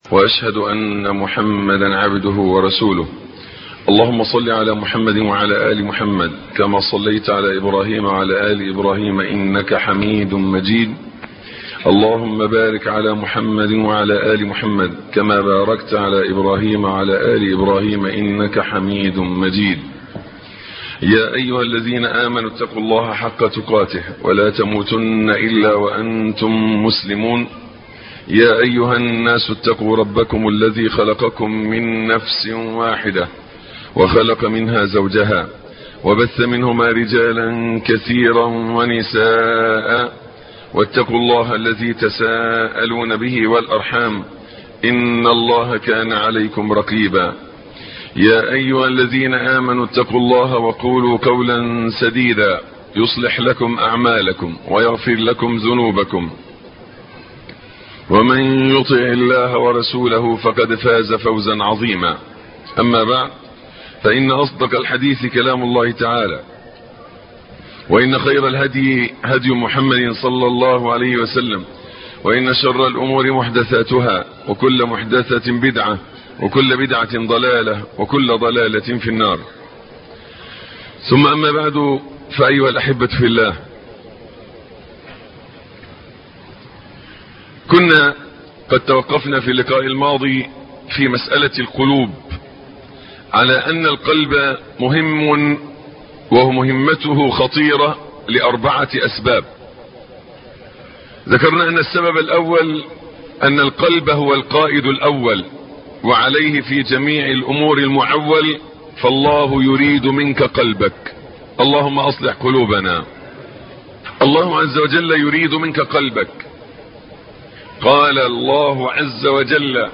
واشهد ان محمدا عبده ورسوله اللهم صل على محمد وعلى ال محمد كما صليت على ابراهيم وعلى ال ابراهيم انك حميد مجيد اللهم بارك على محمد وعلى ال محمد كما باركت على ابراهيم وعلى ال ابراهيم انك حميد مجيد يا ايها الذين امنوا اتقوا الله حق تقاته ولا تموتن الا وانتم مسلمون يا ايها الناس اتقوا ربكم الذي خلقكم من نفس واحده وخلق منها زوجها وبث منهما رجالا كثيرا ونساء واتقوا الله الذي تساءلون به والارحام ان الله كان عليكم رقيبا يا ايها الذين امنوا اتقوا الله وقولوا قولا سديدا يصلح لكم اعمالكم ويغفر لكم ذنوبكم ومن يطع الله ورسوله فقد فاز فوزا عظيما اما بعد فان اصدق الحديث كلام الله تعالى وان خير الهدي هدي محمد صلى الله عليه وسلم وان شر الامور محدثاتها وكل محدثة بدعة وكل بدعة ضلالة وكل ضلالة في النار ثم اما بعد فايها الاحبة في الله كنا قد توقفنا في اللقاء الماضي في مسألة القلوب على ان القلب مهم ومهمته خطيرة لاربعة اسباب ذكرنا ان السبب الاول ان القلب هو القائد الاول وعليه في جميع الامور المعول فالله يريد منك قلبك اللهم اصلح قلوبنا الله عز وجل يريد منك قلبك قال الله عز وجل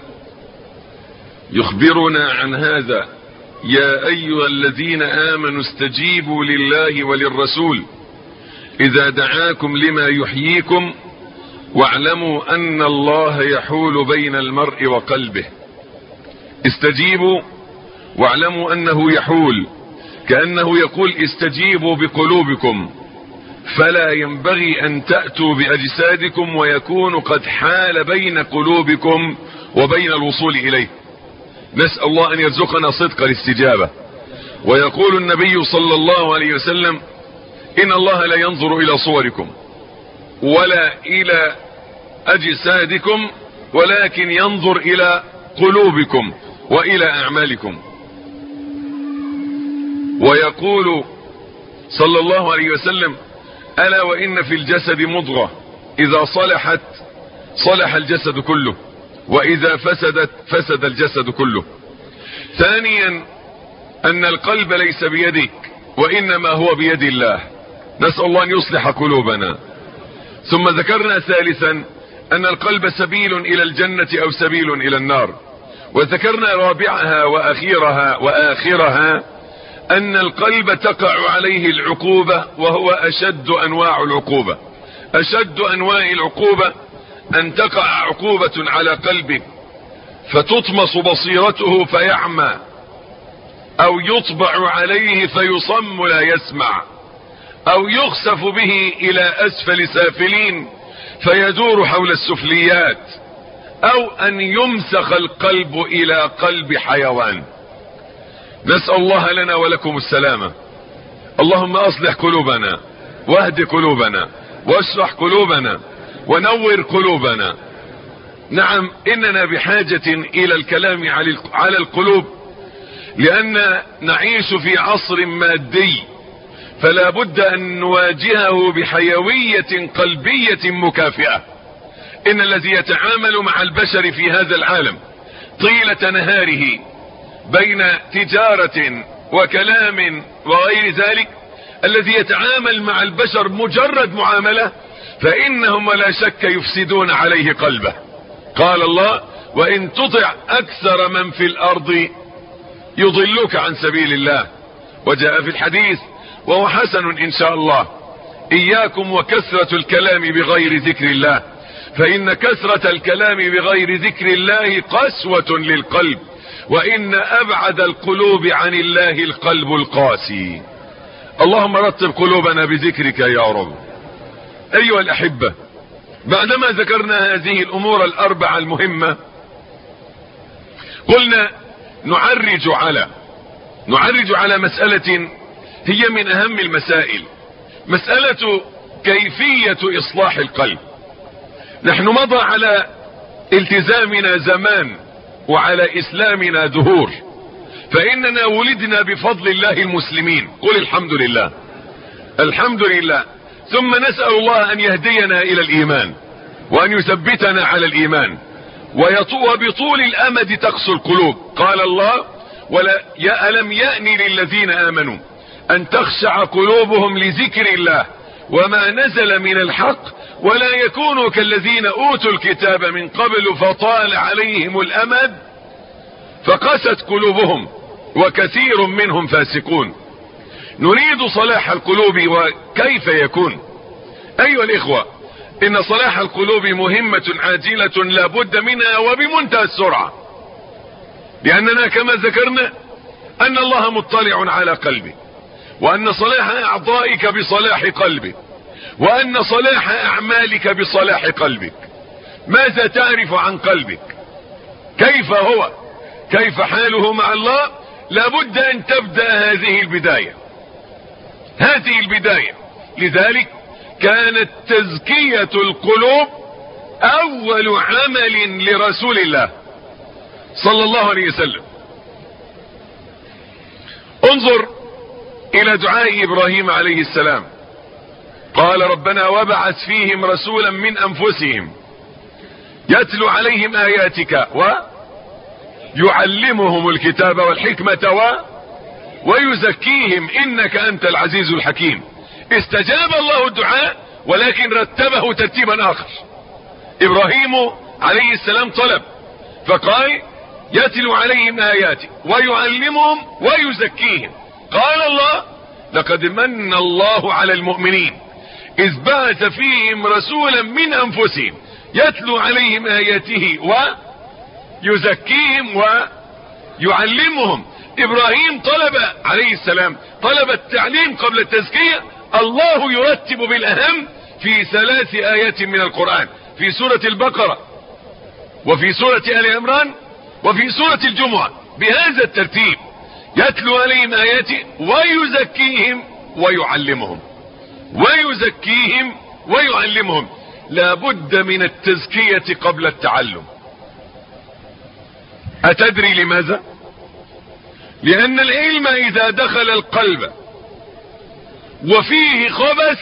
يخبرنا عن هذا يا ايها الذين امنوا استجيبوا لله وللرسول اذا دعاكم لما يحييكم واعلموا ان الله يحول بين المرء وقلبه استجيبوا واعلموا انه يحول كانه يقول استجيبوا بقلوبكم فلا ينبغي ان تأتوا باجسادكم ويكون قد حال بين قلوبكم وبين الوصول اليه نسأل الله ان يرزقنا صدق الاستجابة ويقول النبي صلى الله عليه وسلم ان الله لا ينظر الى صوركم ولا الى اجسادكم ولكن ينظر الى قلوبكم والى اعمالكم ويقول صلى الله عليه وسلم الا وان في الجسد مضغة اذا صلحت صلح الجسد كله واذا فسدت فسد الجسد كله ثانيا ان القلب ليس بيدك وانما هو بيد الله نسأل الله ان يصلح قلوبنا ثم ذكرنا ثالثا ان القلب سبيل الى الجنة او سبيل الى النار وذكرنا رابعها واخيرها واخرها ان القلب تقع عليه العقوبة وهو اشد انواع العقوبة اشد انواع العقوبة ان تقع عقوبة على قلبك فتطمس بصيرته فيعمى او يطبع عليه فيصم لا يسمع او يخسف به الى اسفل سافلين فيدور حول السفليات او ان يمسخ القلب الى قلب حيوان نسأل الله لنا ولكم السلامة اللهم اصلح قلوبنا واهد قلوبنا واشرح قلوبنا ونور قلوبنا نعم اننا بحاجة الى الكلام على القلوب لان نعيش في عصر مادي فلا بد ان نواجهه بحيوية قلبية مكافئة ان الذي يتعامل مع البشر في هذا العالم طيلة نهاره بين تجارة وكلام وغير ذلك الذي يتعامل مع البشر مجرد معاملة فانهم لا شك يفسدون عليه قلبه قال الله وان تطع اكثر من في الارض يضلوك عن سبيل الله وجاء في الحديث وهو حسن ان شاء الله اياكم وكثرة الكلام بغير ذكر الله فان كثرة الكلام بغير ذكر الله قسوة للقلب وان ابعد القلوب عن الله القلب القاسي اللهم رتب قلوبنا بذكرك يا رب ايها الاحبة بعدما ذكرنا هذه الامور الاربعة المهمة قلنا نعرج على نعرج على مسألة هي من اهم المسائل مسألة كيفية اصلاح القلب نحن مضى على التزامنا زمان وعلى اسلامنا دهور فاننا ولدنا بفضل الله المسلمين قل الحمد لله الحمد لله ثم نسأل الله ان يهدينا الى الايمان وان يثبتنا على الايمان وبطول الامد تقسو القلوب قال الله ولا يا ألم يأن للذين آمنوا أن تخشع قلوبهم لذكر الله وما نزل من الحق ولا يكونوا كالذين أوتوا الكتاب من قبل فطال عليهم الأمد فقست قلوبهم وكثير منهم فاسقون نريد صلاح القلوب وكيف يكون أيها الإخوة إن صلاح القلوب مهمة عاجلة لا بد منها وبمنتهى السرعة لأننا كما ذكرنا أن الله مطلع على قلبك وأن صلاح أعضائك بصلاح قلبك وأن صلاح أعمالك بصلاح قلبك ماذا تعرف عن قلبك كيف هو كيف حاله مع الله لابد أن تبدأ هذه البداية هذه البداية لذلك كانت تزكية القلوب أول عمل لرسول الله صلى الله عليه وسلم انظر الى دعاء ابراهيم عليه السلام قال ربنا وابعث فيهم رسولا من انفسهم يتلو عليهم اياتك ويعلمهم الكتاب والحكمة و ويزكيهم انك انت العزيز الحكيم استجاب الله الدعاء ولكن رتبه ترتيبا اخر ابراهيم عليه السلام طلب فقال يتلو عليهم آياتي ويعلمهم ويزكيهم قال الله لقد من الله على المؤمنين إذ بعث فيهم رسولا من أنفسهم يتلو عليهم آياته ويزكيهم ويعلمهم إبراهيم طلب عليه السلام طلب التعليم قبل التزكية الله يرتب بالأهم في ثلاث آيات من القرآن في سورة البقرة وفي سورة آل عمران وفي سورة الجمعة بهذا الترتيب يتلو عليهم آياته ويزكيهم ويعلمهم ويزكيهم ويعلمهم لابد من التزكية قبل التعلم أتدري لماذا لأن العلم إذا دخل القلب وفيه خبث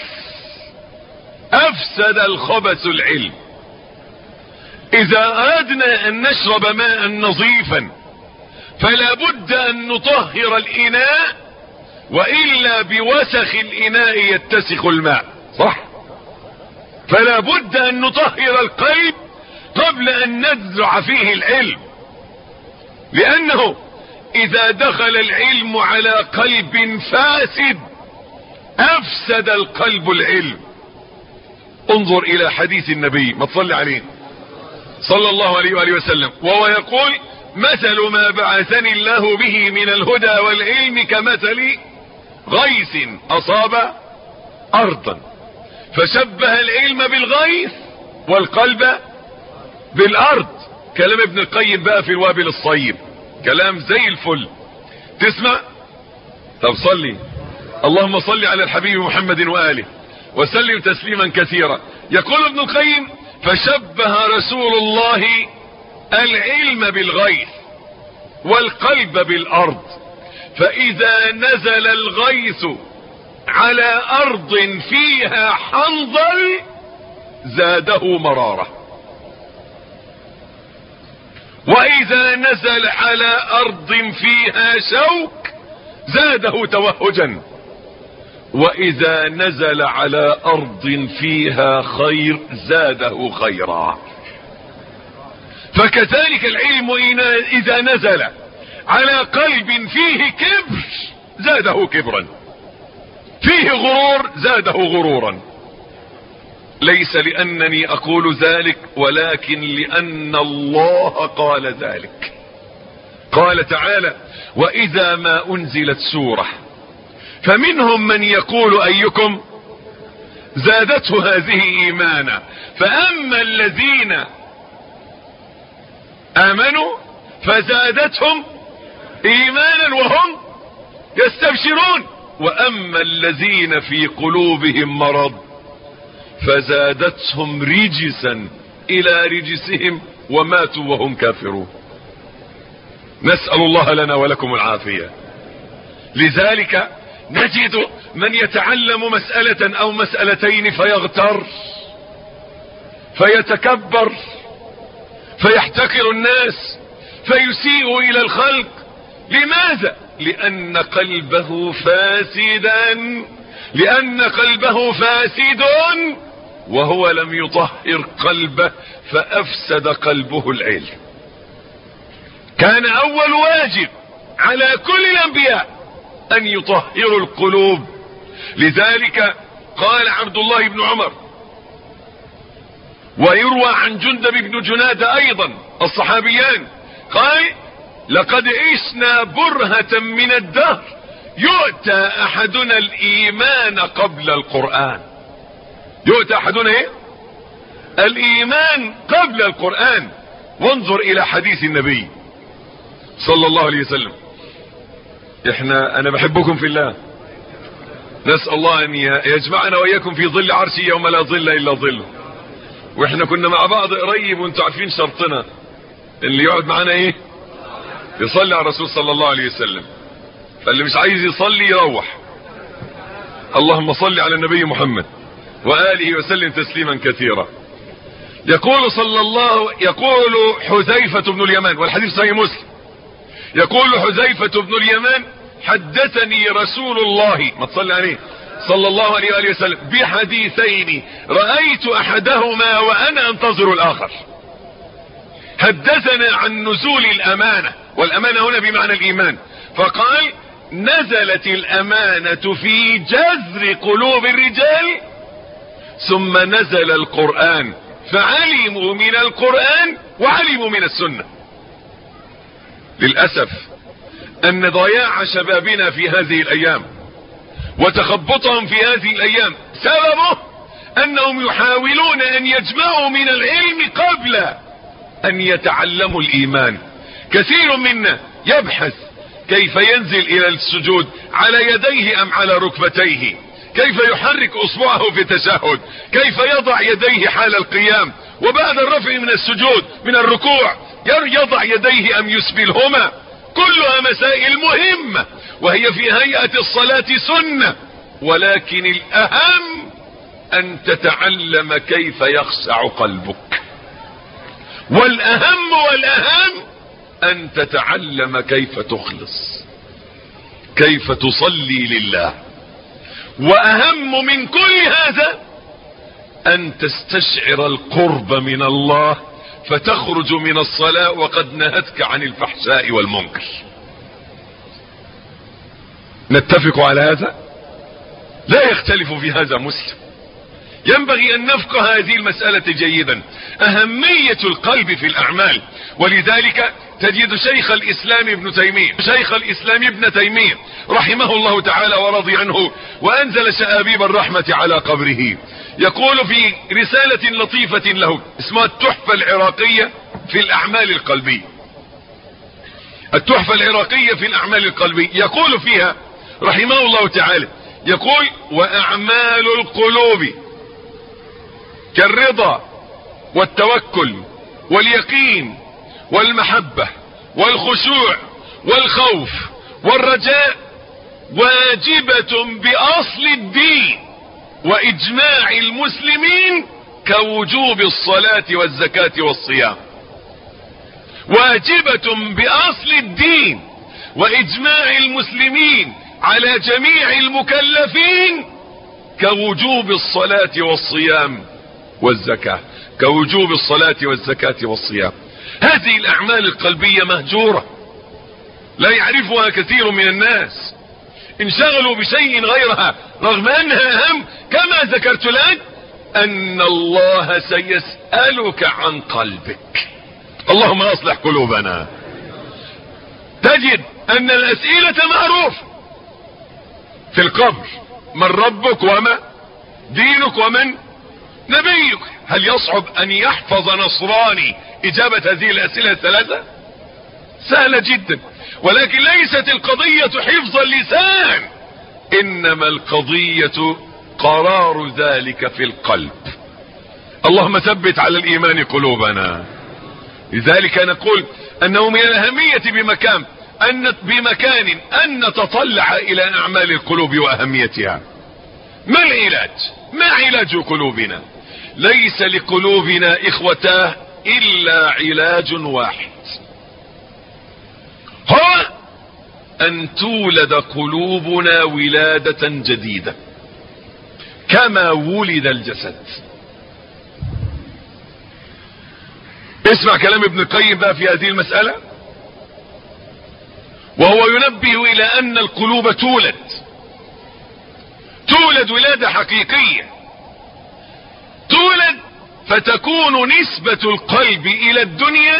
أفسد الخبث العلم اذا اردنا ان نشرب ماء نظيفا فلا بد ان نطهر الاناء والا بوسخ الاناء يتسخ الماء صح فلا بد ان نطهر القلب قبل ان نزرع فيه العلم لانه اذا دخل العلم على قلب فاسد افسد القلب العلم انظر الى حديث النبي ما تصلي عليه صلى الله عليه وآله وسلم وهو يقول مثل ما بعثني الله به من الهدى والعلم كمثل غيث أصاب أرضا فشبه العلم بالغيث والقلب بالأرض كلام ابن القيم بقى في الوابل الصيب كلام زي الفل تسمع طب صلي اللهم صل على الحبيب محمد وآله وسلم تسليما كثيرا يقول ابن القيم فشبه رسول الله العلم بالغيث والقلب بالارض فاذا نزل الغيث على ارض فيها حنظل زاده مرارة واذا نزل على ارض فيها شوك زاده توهجا واذا نزل على ارض فيها خير زاده خيرا فكذلك العلم اذا نزل على قلب فيه كبر زاده كبرا فيه غرور زاده غرورا ليس لانني اقول ذلك ولكن لان الله قال ذلك قال تعالى واذا ما انزلت سوره فمنهم من يقول ايكم زادته هذه ايمانا فاما الذين امنوا فزادتهم ايمانا وهم يستبشرون واما الذين في قلوبهم مرض فزادتهم رجسا الى رجسهم وماتوا وهم كافرون نسأل الله لنا ولكم العافية لذلك نجد من يتعلم مسألة او مسألتين فيغتر فيتكبر فيحتقر الناس فيسيء الى الخلق لماذا لان قلبه فاسدا لان قلبه فاسد وهو لم يطهر قلبه فافسد قلبه العلم كان اول واجب على كل الانبياء ان يطهروا القلوب لذلك قال عبد الله بن عمر ويروى عن جندب بن جنادة ايضا الصحابيان قال لقد عشنا برهة من الدهر يؤتى احدنا الايمان قبل القرآن يؤتى احدنا ايه الايمان قبل القرآن وانظر الى حديث النبي صلى الله عليه وسلم احنا انا بحبكم في الله نسأل الله ان يجمعنا واياكم في ظل عرشه يوم لا ظل الا ظله واحنا كنا مع بعض قريب وانتوا عارفين شرطنا اللي يقعد معانا ايه يصلي على الرسول صلى الله عليه وسلم فاللي مش عايز يصلي يروح اللهم صل على النبي محمد وآله وسلم تسليما كثيرا يقول صلى الله يقول حذيفة بن اليمان والحديث صحيح مسلم يقول حذيفة بن اليمان حدثني رسول الله ما تصلي عليه صلى الله عليه وآله وسلم بحديثين رأيت أحدهما وأنا أنتظر الآخر حدثنا عن نزول الأمانة والأمانة هنا بمعنى الإيمان فقال نزلت الأمانة في جذر قلوب الرجال ثم نزل القرآن فعلموا من القرآن وعلموا من السنة للأسف أن ضياع شبابنا في هذه الأيام وتخبطهم في هذه الأيام سببه أنهم يحاولون أن يجمعوا من العلم قبل أن يتعلموا الإيمان كثير منا يبحث كيف ينزل إلى السجود على يديه أم على ركبتيه كيف يحرك اصبعه في التشهد كيف يضع يديه حال القيام وبعد الرفع من السجود من الركوع يضع يديه ام يسبلهما كلها مسائل مهمة وهي في هيئة الصلاة سنة ولكن الاهم ان تتعلم كيف يخشع قلبك والاهم والاهم ان تتعلم كيف تخلص كيف تصلي لله واهم من كل هذا ان تستشعر القرب من الله فتخرج من الصلاة وقد نهتك عن الفحشاء والمنكر نتفق على هذا لا يختلف في هذا مسلم ينبغي ان نفقه هذه المسألة جيدا اهمية القلب في الاعمال ولذلك تجد شيخ الاسلام ابن تيمية شيخ الاسلام ابن تيمية رحمه الله تعالى ورضي عنه وانزل شآبيب الرحمة على قبره يقول في رسالة لطيفة له اسمها التحفة العراقية في الاعمال القلبية التحفة العراقية في الاعمال القلبية يقول فيها رحمه الله تعالى يقول واعمال القلوب كالرضا والتوكل واليقين والمحبة والخشوع والخوف والرجاء واجبة بأصل الدين وإجماع المسلمين كوجوب الصلاة والزكاة والصيام واجبة بأصل الدين وإجماع المسلمين على جميع المكلفين كوجوب الصلاة والصيام والزكاة كوجوب الصلاة والزكاة والصيام هذه الاعمال القلبية مهجورة لا يعرفها كثير من الناس انشغلوا بشيء غيرها رغم انها اهم كما ذكرت لك ان الله سيسألك عن قلبك اللهم اصلح قلوبنا تجد ان الاسئلة معروفة في القبر من ربك وما دينك ومن نبيك هل يصعب ان يحفظ نصراني اجابة هذه الاسئلة الثلاثة سهلة جدا ولكن ليست القضية حفظ اللسان انما القضية قرار ذلك في القلب اللهم ثبت على الايمان قلوبنا لذلك نقول انه من الاهمية بمكان ان بمكان ان نتطلع الى اعمال القلوب واهميتها ما العلاج ما علاج قلوبنا ليس لقلوبنا اخوتاه الا علاج واحد هو ان تولد قلوبنا ولادة جديدة كما ولد الجسد اسمع كلام ابن القيم بقى في هذه المسألة وهو ينبه الى ان القلوب تولد تولد ولادة حقيقية تولد فتكون نسبة القلب الى الدنيا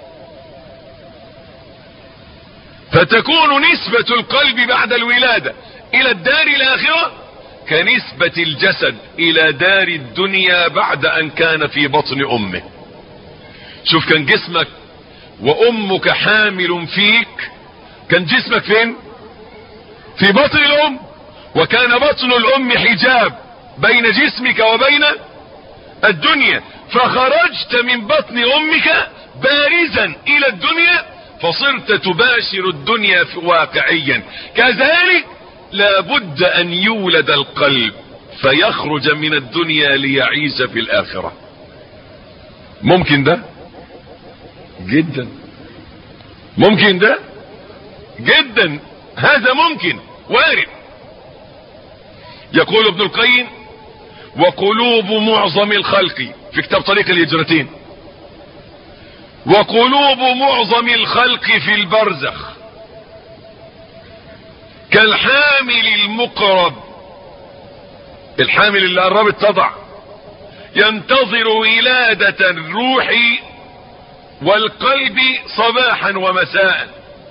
فتكون نسبة القلب بعد الولادة الى الدار الاخرة كنسبة الجسد الى دار الدنيا بعد ان كان في بطن امه شوف كان جسمك وامك حامل فيك كان جسمك فين في بطن الام وكان بطن الام حجاب بين جسمك وبين الدنيا فخرجت من بطن امك بارزا الى الدنيا فصرت تباشر الدنيا واقعيا كذلك لابد ان يولد القلب فيخرج من الدنيا ليعيش في الاخرة ممكن ده جدا ممكن ده جدا هذا ممكن وارد يقول ابن القيم وقلوب معظم الخلق في كتاب طريق الهجرتين وقلوب معظم الخلق في البرزخ كالحامل المقرب الحامل اللي قربت تضع ينتظر ولادة الروح والقلب صباحا ومساء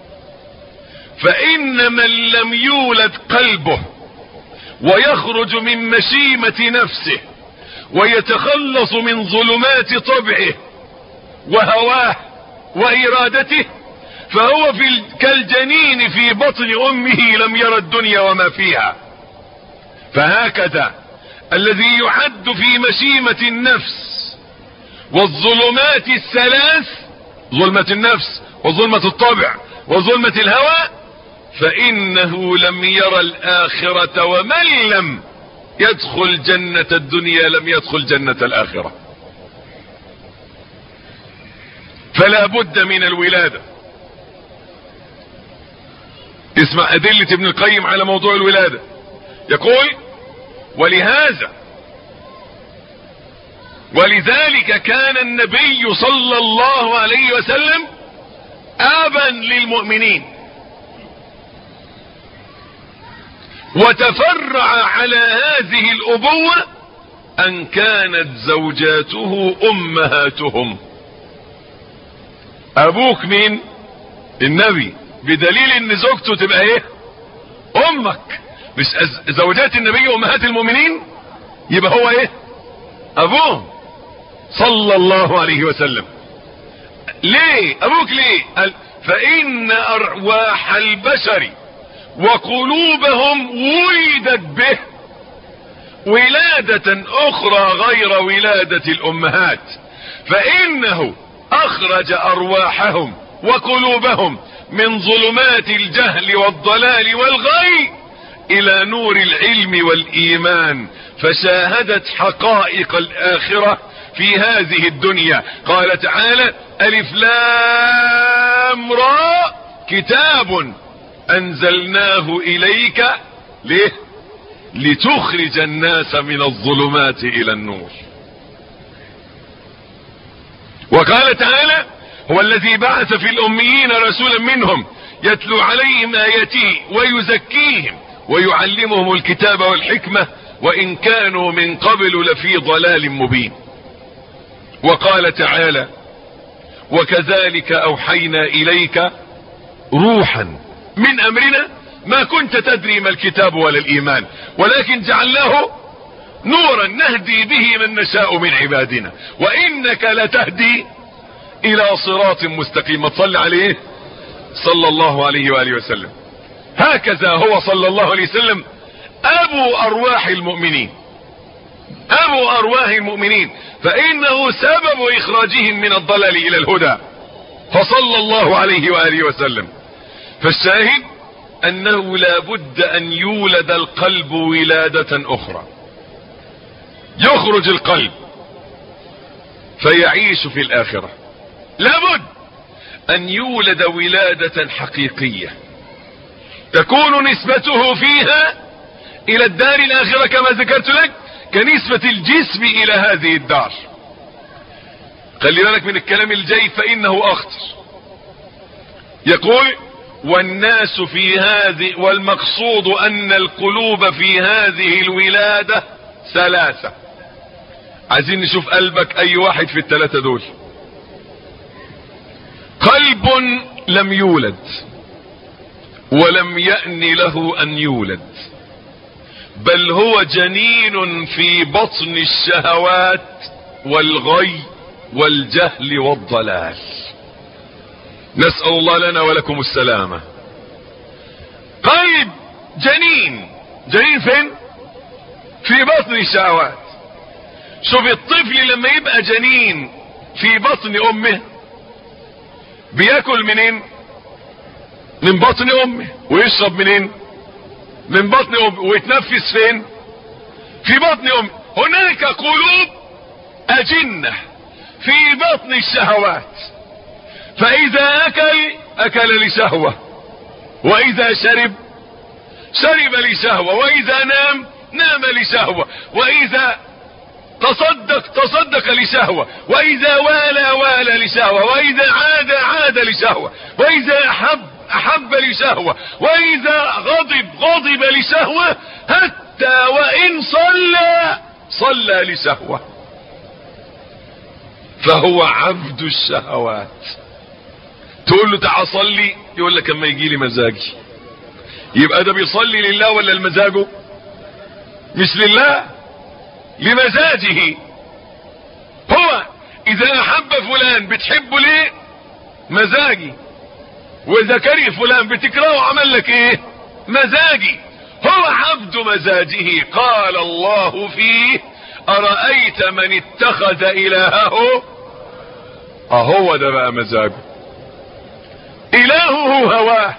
فان من لم يولد قلبه ويخرج من مشيمة نفسه ويتخلص من ظلمات طبعه وهواه وارادته فهو في كالجنين في بطن امه لم يرى الدنيا وما فيها فهكذا الذي يعد في مشيمة النفس والظلمات الثلاث ظلمة النفس وظلمة الطبع وظلمة الهوى فانه لم يرى الاخرة ومن لم يدخل جنة الدنيا لم يدخل جنة الاخرة فلا بد من الولادة اسمع ادلة ابن القيم على موضوع الولادة يقول ولهذا ولذلك كان النبي صلى الله عليه وسلم ابا للمؤمنين وتفرع على هذه الابوة ان كانت زوجاته امهاتهم ابوك مين النبي بدليل ان زوجته تبقى ايه امك مش زوجات النبي امهات المؤمنين يبقى هو ايه ابوهم صلى الله عليه وسلم ليه ابوك ليه قال فان ارواح البشر وقلوبهم ولدت به ولادة اخرى غير ولادة الامهات فانه اخرج ارواحهم وقلوبهم من ظلمات الجهل والضلال والغي الى نور العلم والايمان فشاهدت حقائق الاخرة في هذه الدنيا قال تعالى الف لام را كتاب انزلناه اليك ليه لتخرج الناس من الظلمات الى النور وقال تعالى هو الذي بعث في الاميين رسولا منهم يتلو عليهم اياته ويزكيهم ويعلمهم الكتاب والحكمة وان كانوا من قبل لفي ضلال مبين وقال تعالى وكذلك اوحينا اليك روحا من امرنا ما كنت تدري ما الكتاب ولا الايمان ولكن جعلناه نورا نهدي به من نشاء من عبادنا وانك لتهدي الى صراط مستقيم تصلي عليه صلى الله عليه وآله وسلم هكذا هو صلى الله عليه وسلم ابو ارواح المؤمنين ابو ارواح المؤمنين فانه سبب اخراجهم من الضلال الى الهدى فصلى الله عليه وآله وسلم فالشاهد انه لا بد ان يولد القلب ولادة اخرى يخرج القلب فيعيش في الاخرة لابد ان يولد ولادة حقيقية تكون نسبته فيها الى الدار الاخرة كما ذكرت لك كنسبة الجسم الى هذه الدار خلي بالك من الكلام الجاي فانه اخطر يقول والناس في هذه والمقصود ان القلوب في هذه الولادة ثلاثة عايزين نشوف قلبك اي واحد في الثلاثة دول قلب لم يولد ولم يأن له ان يولد بل هو جنين في بطن الشهوات والغي والجهل والضلال نسأل الله لنا ولكم السلامة قلب جنين جنين فين في بطن الشهوات شوف الطفل لما يبقى جنين في بطن امه بياكل منين من بطن امه ويشرب منين من بطن امه ويتنفس فين في بطن امه هناك قلوب اجنة في بطن الشهوات فاذا اكل اكل لشهوة واذا شرب شرب لشهوة واذا نام نام لشهوة واذا تصدق تصدق لشهوة واذا والى والى لشهوة واذا عاد عاد لشهوة واذا احب احب لشهوة واذا غضب غضب لشهوة حتى وان صلى صلى لشهوة فهو عبد الشهوات تقول له تعال صلي يقول لك اما يجي لي مزاجي يبقى ده بيصلي لله ولا لمزاجه مش لله لمزاجه هو اذا احب فلان بتحبه ليه مزاجي واذا كره فلان بتكرهه عمل لك ايه مزاجي هو عبد مزاجه قال الله فيه ارأيت من اتخذ الهه اهو ده بقى مزاجه الهه هواه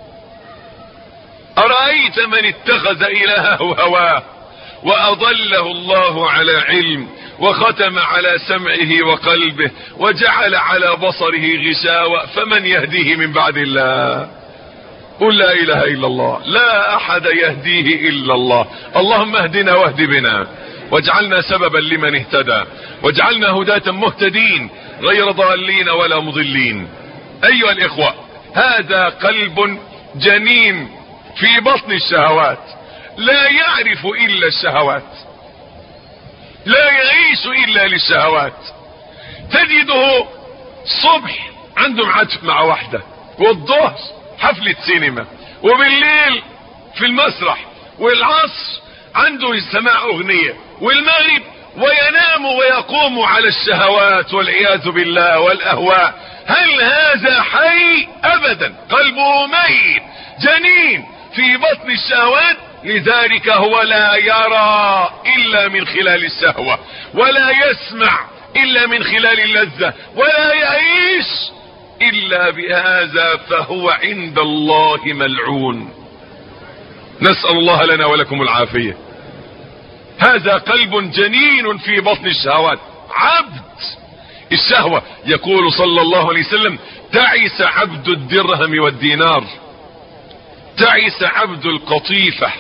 ارأيت من اتخذ الهه هواه واضله الله على علم وختم على سمعه وقلبه وجعل على بصره غشاوة فمن يهديه من بعد الله قل لا اله الا الله لا احد يهديه الا الله اللهم اهدنا واهد بنا واجعلنا سببا لمن اهتدى واجعلنا هداة مهتدين غير ضالين ولا مضلين ايها الاخوة هذا قلب جنين في بطن الشهوات لا يعرف الا الشهوات لا يعيش الا للشهوات تجده الصبح عنده ميعاد مع واحدة والظهر حفلة سينما وبالليل في المسرح والعصر عنده سماع اغنية والمغرب وينام ويقوم على الشهوات والعياذ بالله والاهواء هل هذا حي ابدا قلبه ميت جنين في بطن الشهوات لذلك هو لا يرى الا من خلال السهوة ولا يسمع الا من خلال اللذة ولا يعيش الا بهذا فهو عند الله ملعون نسأل الله لنا ولكم العافية هذا قلب جنين في بطن الشهوات عبد الشهوة يقول صلى الله عليه وسلم تعس عبد الدرهم والدينار تعس عبد القطيفة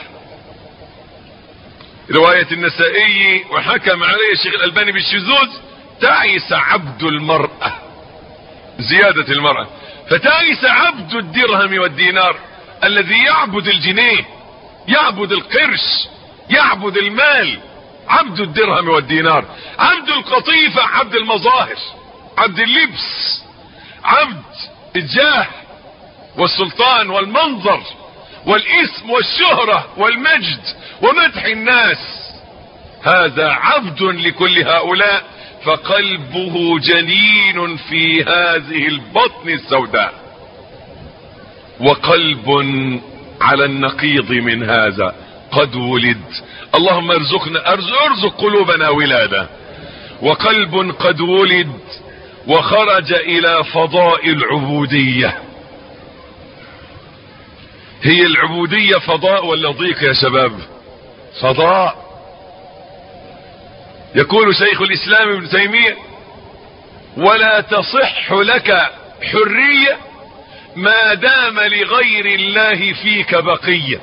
رواية النسائي وحكم عليه الشيخ الألباني بالشذوذ تعس عبد المرأة زيادة المرأة فتعس عبد الدرهم والدينار الذي يعبد الجنيه يعبد القرش يعبد المال عبد الدرهم والدينار عبد القطيفة عبد المظاهر عبد اللبس عبد الجاه والسلطان والمنظر والاسم والشهرة والمجد ومدح الناس هذا عبد لكل هؤلاء فقلبه جنين في هذه البطن السوداء وقلب على النقيض من هذا قد ولد اللهم ارزقنا ارزق قلوبنا ولاده وقلب قد ولد وخرج الى فضاء العبودية هي العبودية فضاء ولا ضيق يا شباب فضاء يقول شيخ الاسلام ابن تيمية ولا تصح لك حرية ما دام لغير الله فيك بقية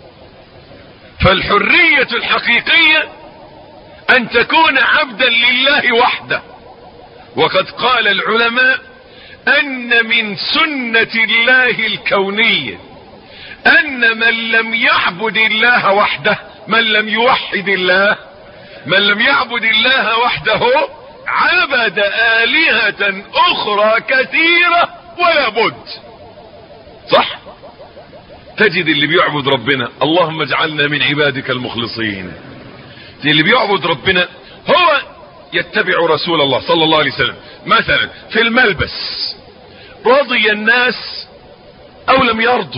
فالحرية الحقيقية ان تكون عبدا لله وحده وقد قال العلماء ان من سنة الله الكونية ان من لم يعبد الله وحده من لم يوحد الله من لم يعبد الله وحده عبد آلهة أخرى كثيرة ولا بد صح تجد اللي بيعبد ربنا اللهم اجعلنا من عبادك المخلصين اللي بيعبد ربنا هو يتبع رسول الله صلى الله عليه وسلم مثلا في الملبس رضي الناس او لم يرضوا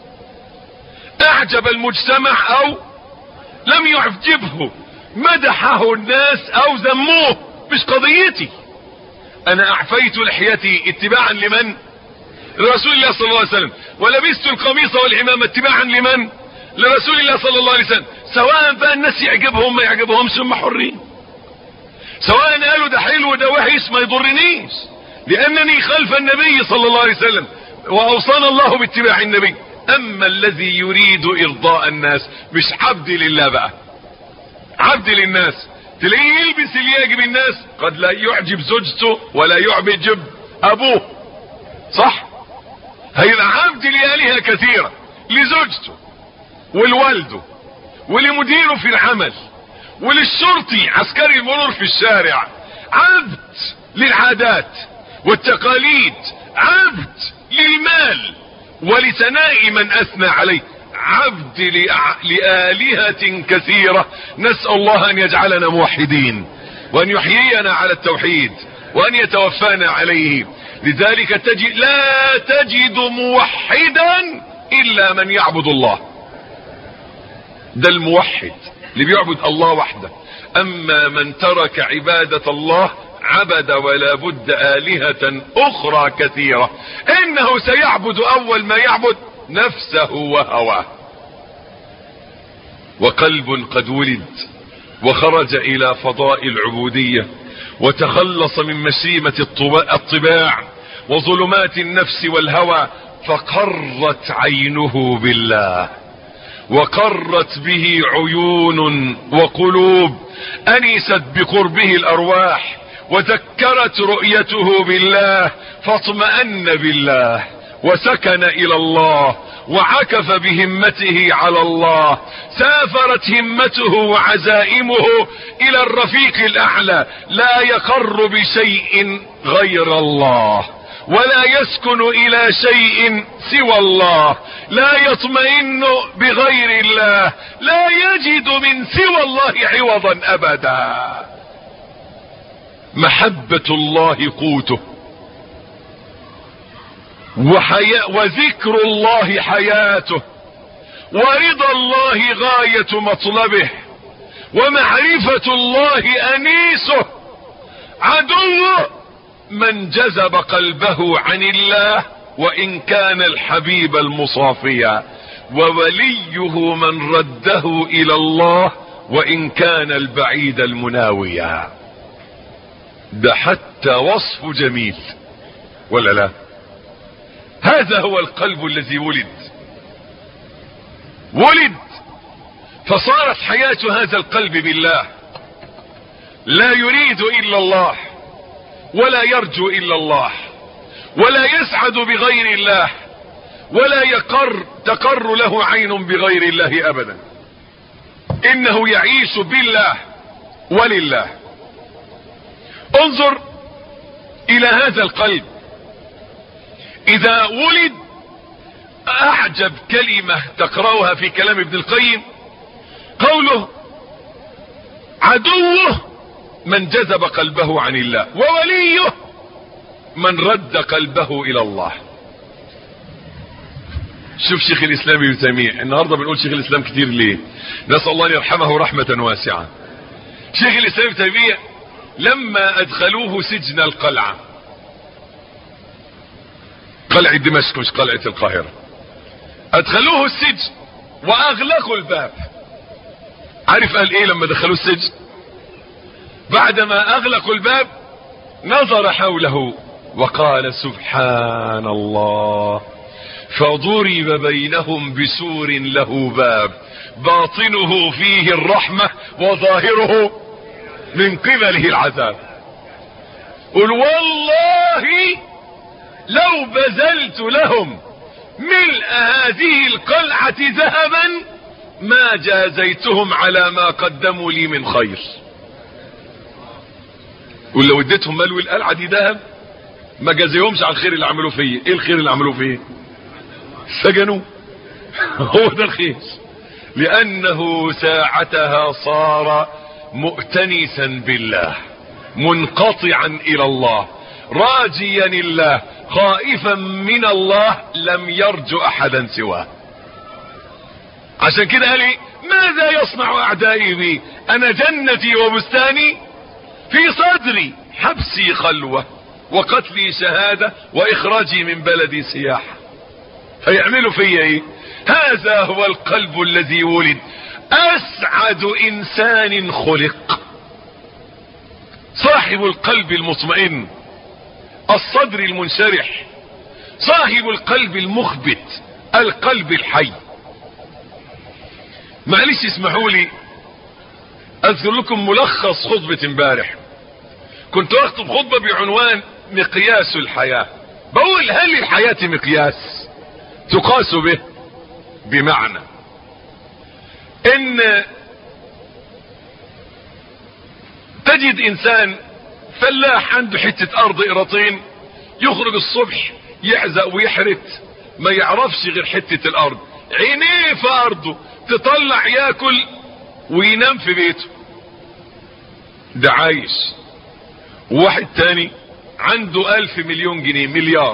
اعجب المجتمع او لم يعجبه مدحه الناس او ذموه مش قضيتي انا اعفيت لحيتي اتباعا لمن لرسول الله صلى الله عليه وسلم ولبست القميص والعمامة اتباعا لمن لرسول الله صلى الله عليه وسلم سواء بقى الناس يعجبهم ما يعجبهمش هم حرين سواء قالوا ده حلو ده وحش ما يضرنيش لانني خلف النبي صلى الله عليه وسلم واوصانا الله باتباع النبي اما الذي يريد ارضاء الناس مش عبد لله بقى عبد للناس تلاقيه يلبس اللي يعجب الناس قد لا يعجب زوجته ولا يعجب ابوه صح هيبقى عبد لآلهة كثيرة لزوجته ولوالده ولمديره في العمل وللشرطي عسكري المرور في الشارع عبد للعادات والتقاليد عبد للمال ولثناء من اثنى عليه عبد لآلهة كثيرة نسأل الله ان يجعلنا موحدين وان يحيينا على التوحيد وان يتوفانا عليه لذلك تجد لا تجد موحدا الا من يعبد الله ده الموحد اللي بيعبد الله وحده اما من ترك عبادة الله عبد ولا بد آلهة اخرى كثيرة انه سيعبد اول ما يعبد نفسه وهواه وقلب قد ولد وخرج الى فضاء العبودية وتخلص من مشيمة الطباع وظلمات النفس والهوى فقرت عينه بالله وقرت به عيون وقلوب انست بقربه الارواح وذكرت رؤيته بالله فاطمأن بالله وسكن الى الله وعكف بهمته على الله سافرت همته وعزائمه الى الرفيق الاعلى لا يقر بشيء غير الله ولا يسكن الى شيء سوى الله لا يطمئن بغير الله لا يجد من سوى الله عوضا ابدا محبة الله قوته وحياة وذكر الله حياته ورضا الله غاية مطلبه ومعرفة الله انيسه عدوه من جذب قلبه عن الله وان كان الحبيب المصافيا ووليه من رده الى الله وان كان البعيد المناويا ده حتى وصف جميل ولا لا هذا هو القلب الذي ولد ولد فصارت حياة هذا القلب بالله لا يريد الا الله ولا يرجو الا الله ولا يسعد بغير الله ولا يقر تقر له عين بغير الله ابدا انه يعيش بالله ولله انظر الى هذا القلب اذا ولد اعجب كلمة تقرأها في كلام ابن القيم قوله عدوه من جذب قلبه عن الله ووليه من رد قلبه الى الله شوف شيخ الاسلام ابن تيميه النهارده بنقول شيخ الاسلام كتير ليه نسال الله ان يرحمه رحمه واسعه شيخ الاسلام ابن تيميه لما ادخلوه سجن القلعه قلعه دمشق مش قلعه القاهره ادخلوه السجن واغلقوا الباب عارف قال ايه لما دخلوه السجن بعدما اغلقوا الباب نظر حوله وقال سبحان الله فضرب بينهم بسور له باب باطنه فيه الرحمة وظاهره من قبله العذاب قل والله لو بذلت لهم ملء هذه القلعة ذهبا ما جازيتهم على ما قدموا لي من خير ولو اديتهم ملو القلعة دي ذهب ما جازيهمش على الخير اللي عملوه فيه ايه الخير اللي عملوه فيه سجنوا هو ده الخير لانه ساعتها صار مؤتنسا بالله منقطعا الى الله راجيا الله خائفا من الله لم يرجو احدا سواه عشان كده قال ايه ماذا يصنع اعدائي بي انا جنتي وبستاني في صدري حبسي خلوة وقتلي شهادة واخراجي من بلدي سياحة هيعملوا فيا ايه هذا هو القلب الذي ولد اسعد انسان خلق صاحب القلب المطمئن الصدر المنشرح صاحب القلب المخبت القلب الحي معلش اسمحوا لي اذكر لكم ملخص خطبة امبارح كنت اخطب خطبة بعنوان مقياس الحياة بقول هل الحياة مقياس تقاس به بمعنى ان تجد انسان فلاح عنده حتة ارض قراطين يخرج الصبح يعزق ويحرت ما يعرفش غير حتة الارض عينيه في ارضه تطلع ياكل وينام في بيته ده عايش واحد تاني عنده الف مليون جنيه مليار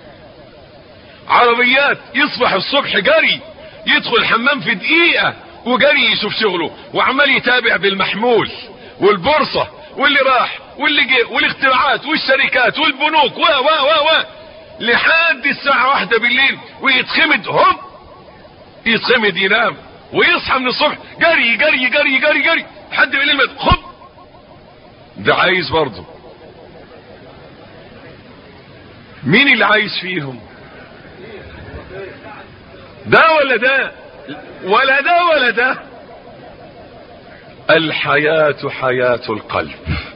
عربيات يصبح الصبح جري يدخل الحمام في دقيقة وجري يشوف شغله وعمال يتابع بالمحمول والبورصة واللي راح واللي جه والاختراعات والشركات والبنوك و و و و لحد الساعة واحدة بالليل ويتخمد هوب يتخمد ينام ويصحى من الصبح جري جري جري جري جري لحد بالليل ما خب ده عايز برضه مين اللي عايز فيهم ده ولا ده ولا ده ولا ده الحياة حياة القلب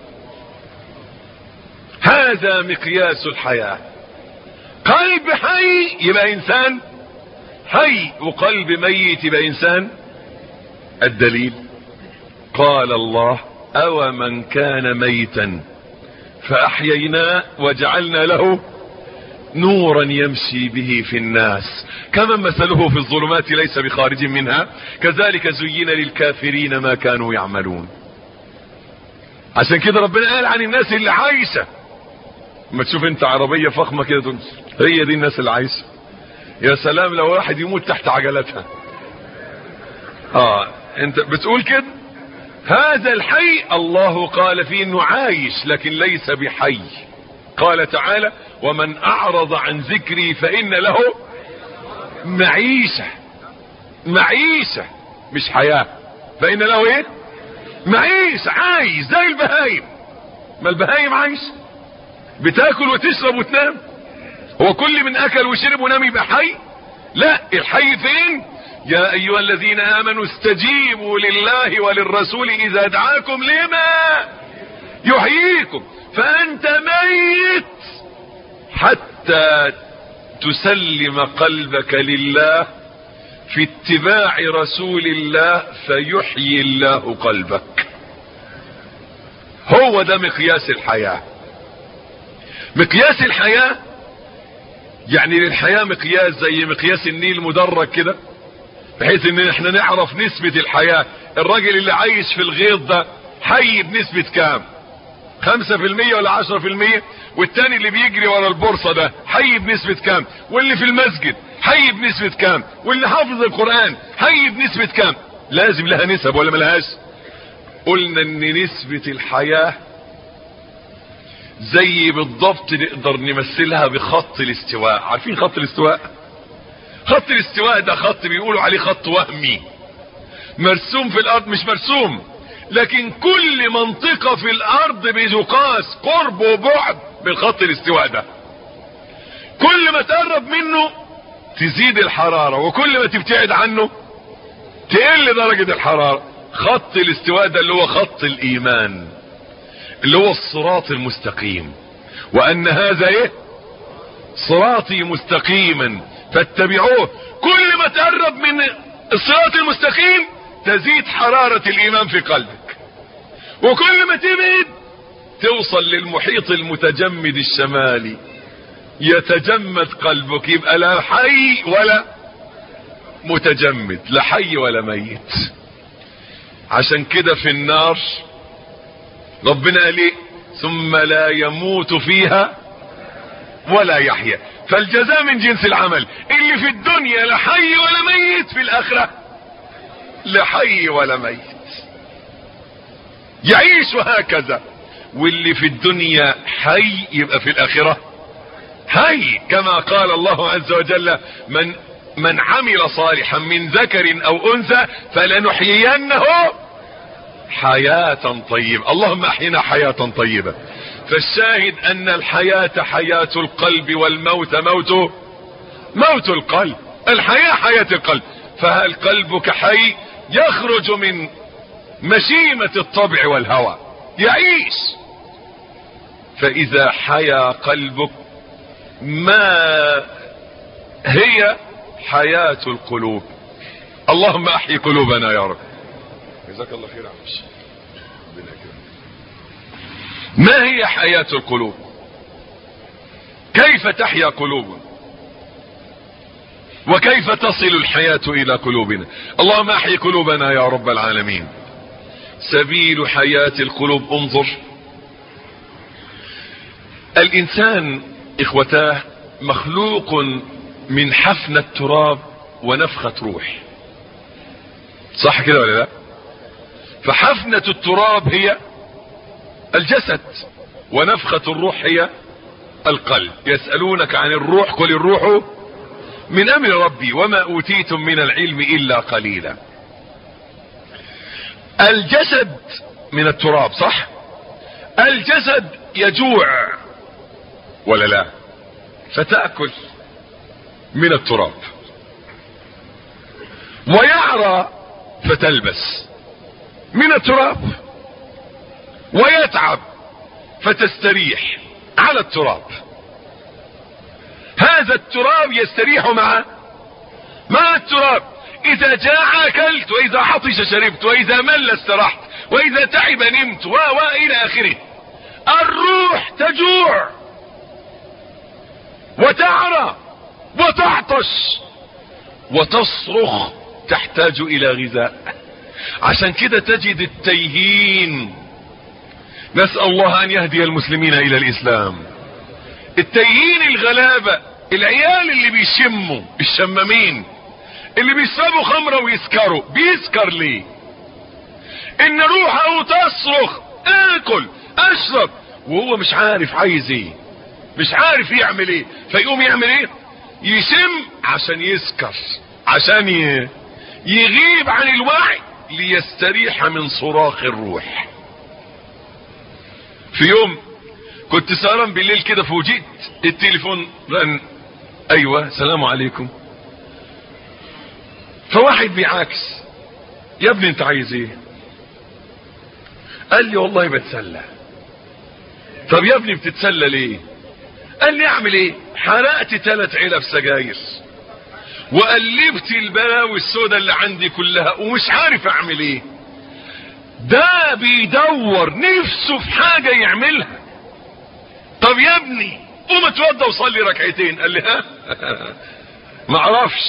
هذا مقياس الحياة قلب حي يبقى انسان حي وقلب ميت يبقى انسان الدليل قال الله او من كان ميتا فاحييناه وجعلنا له نورا يمشي به في الناس كما مثله في الظلمات ليس بخارج منها كذلك زين للكافرين ما كانوا يعملون عشان كده ربنا قال عن الناس اللي عايشة ما تشوف انت عربية فخمة كده تقول هي دي الناس اللي عايشة يا سلام لو واحد يموت تحت عجلتها اه انت بتقول كده هذا الحي الله قال فيه انه عايش لكن ليس بحي قال تعالى ومن اعرض عن ذكري فان له معيشة معيشة مش حياة فان له ايه معيشة عايش زي البهايم ما البهايم عايش بتاكل وتشرب وتنام هو كل من اكل وشرب ونام يبقى حي لا الحي فين يا ايها الذين امنوا استجيبوا لله وللرسول اذا دعاكم لما يحييكم فانت ميت حتى تسلم قلبك لله في اتباع رسول الله فيحيي الله قلبك هو ده مقياس الحياة مقياس الحياة يعني للحياة مقياس زي مقياس النيل مدرج كده بحيث ان احنا نعرف نسبة الحياة الراجل اللي عايش في الغيط ده حي بنسبة كام خمسة في المية ولا عشرة في المية والتاني اللي بيجري ورا البورصة ده حي بنسبة كام واللي في المسجد حي بنسبة كام واللي حافظ القرآن حي بنسبة كام لازم لها نسب ولا ملهاش قلنا ان نسبة الحياة زي بالضبط نقدر نمثلها بخط الاستواء عارفين خط الاستواء خط الاستواء ده خط بيقولوا عليه خط وهمي مرسوم في الارض مش مرسوم لكن كل منطقة في الارض بتقاس قرب وبعد بالخط الاستواء ده كل ما تقرب منه تزيد الحرارة وكل ما تبتعد عنه تقل درجة الحرارة خط الاستواء ده اللي هو خط الايمان اللي هو الصراط المستقيم وان هذا ايه صراطي مستقيما فاتبعوه كل ما تقرب من الصراط المستقيم تزيد حرارة الايمان في قلبك وكل ما تبعد توصل للمحيط المتجمد الشمالي يتجمد قلبك يبقى لا حي ولا متجمد لا حي ولا ميت عشان كده في النار ربنا قال ايه ثم لا يموت فيها ولا يحيا فالجزاء من جنس العمل اللي في الدنيا لا حي ولا ميت في الاخرة لا حي ولا ميت يعيش هكذا واللي في الدنيا حي يبقى في الاخرة حي كما قال الله عز وجل من من عمل صالحا من ذكر او انثى فلنحيينه حياة طيبة اللهم احينا حياة طيبة فالشاهد ان الحياة حياة القلب والموت موت موت القلب الحياة حياة القلب فهل قلبك حي يخرج من مشيمة الطبع والهوى يعيش فاذا حيا قلبك ما هي حياة القلوب اللهم احي قلوبنا يا رب جزاك الله خير عمش ما هي حياة القلوب كيف تحيا قلوبنا وكيف تصل الحياة الى قلوبنا اللهم احي قلوبنا يا رب العالمين سبيل حياة القلوب انظر الانسان اخوتاه مخلوق من حفنة تراب ونفخة روح صح كده ولا لا فحفنة التراب هي الجسد ونفخة الروح هي القلب يسألونك عن الروح قل الروح من امر ربي وما اوتيتم من العلم الا قليلا الجسد من التراب صح الجسد يجوع ولا لا فتأكل من التراب ويعرى فتلبس من التراب ويتعب فتستريح على التراب هذا التراب يستريح مع مع التراب اذا جاع اكلت واذا عطش شربت واذا مل استرحت واذا تعب نمت و والى اخره الروح تجوع وتعرى وتعطش وتصرخ تحتاج الى غذاء عشان كده تجد التيهين نسأل الله ان يهدي المسلمين الى الاسلام التيهين الغلابة العيال اللي بيشموا الشمامين اللي بيشربوا خمرة ويسكروا بيسكر ليه ان روحه تصرخ اكل اشرب وهو مش عارف عايز ايه مش عارف يعمل ايه فيقوم يعمل ايه يشم عشان يسكر عشان ي... يغيب عن الوعي ليستريح من صراخ الروح في يوم كنت سهران بالليل كده فوجئت التليفون رن ايوه سلام عليكم فواحد بيعاكس يا ابني انت عايز ايه قال لي والله بتسلى طب يا ابني بتتسلى ليه قال لي اعمل ايه حرقت ثلاث علب سجاير وقلبت البلاوي السوداء اللي عندي كلها ومش عارف اعمل ايه ده بيدور نفسه في حاجة يعملها طب يا ابني قوم اتوضى وصلي ركعتين قال لي ها ما اعرفش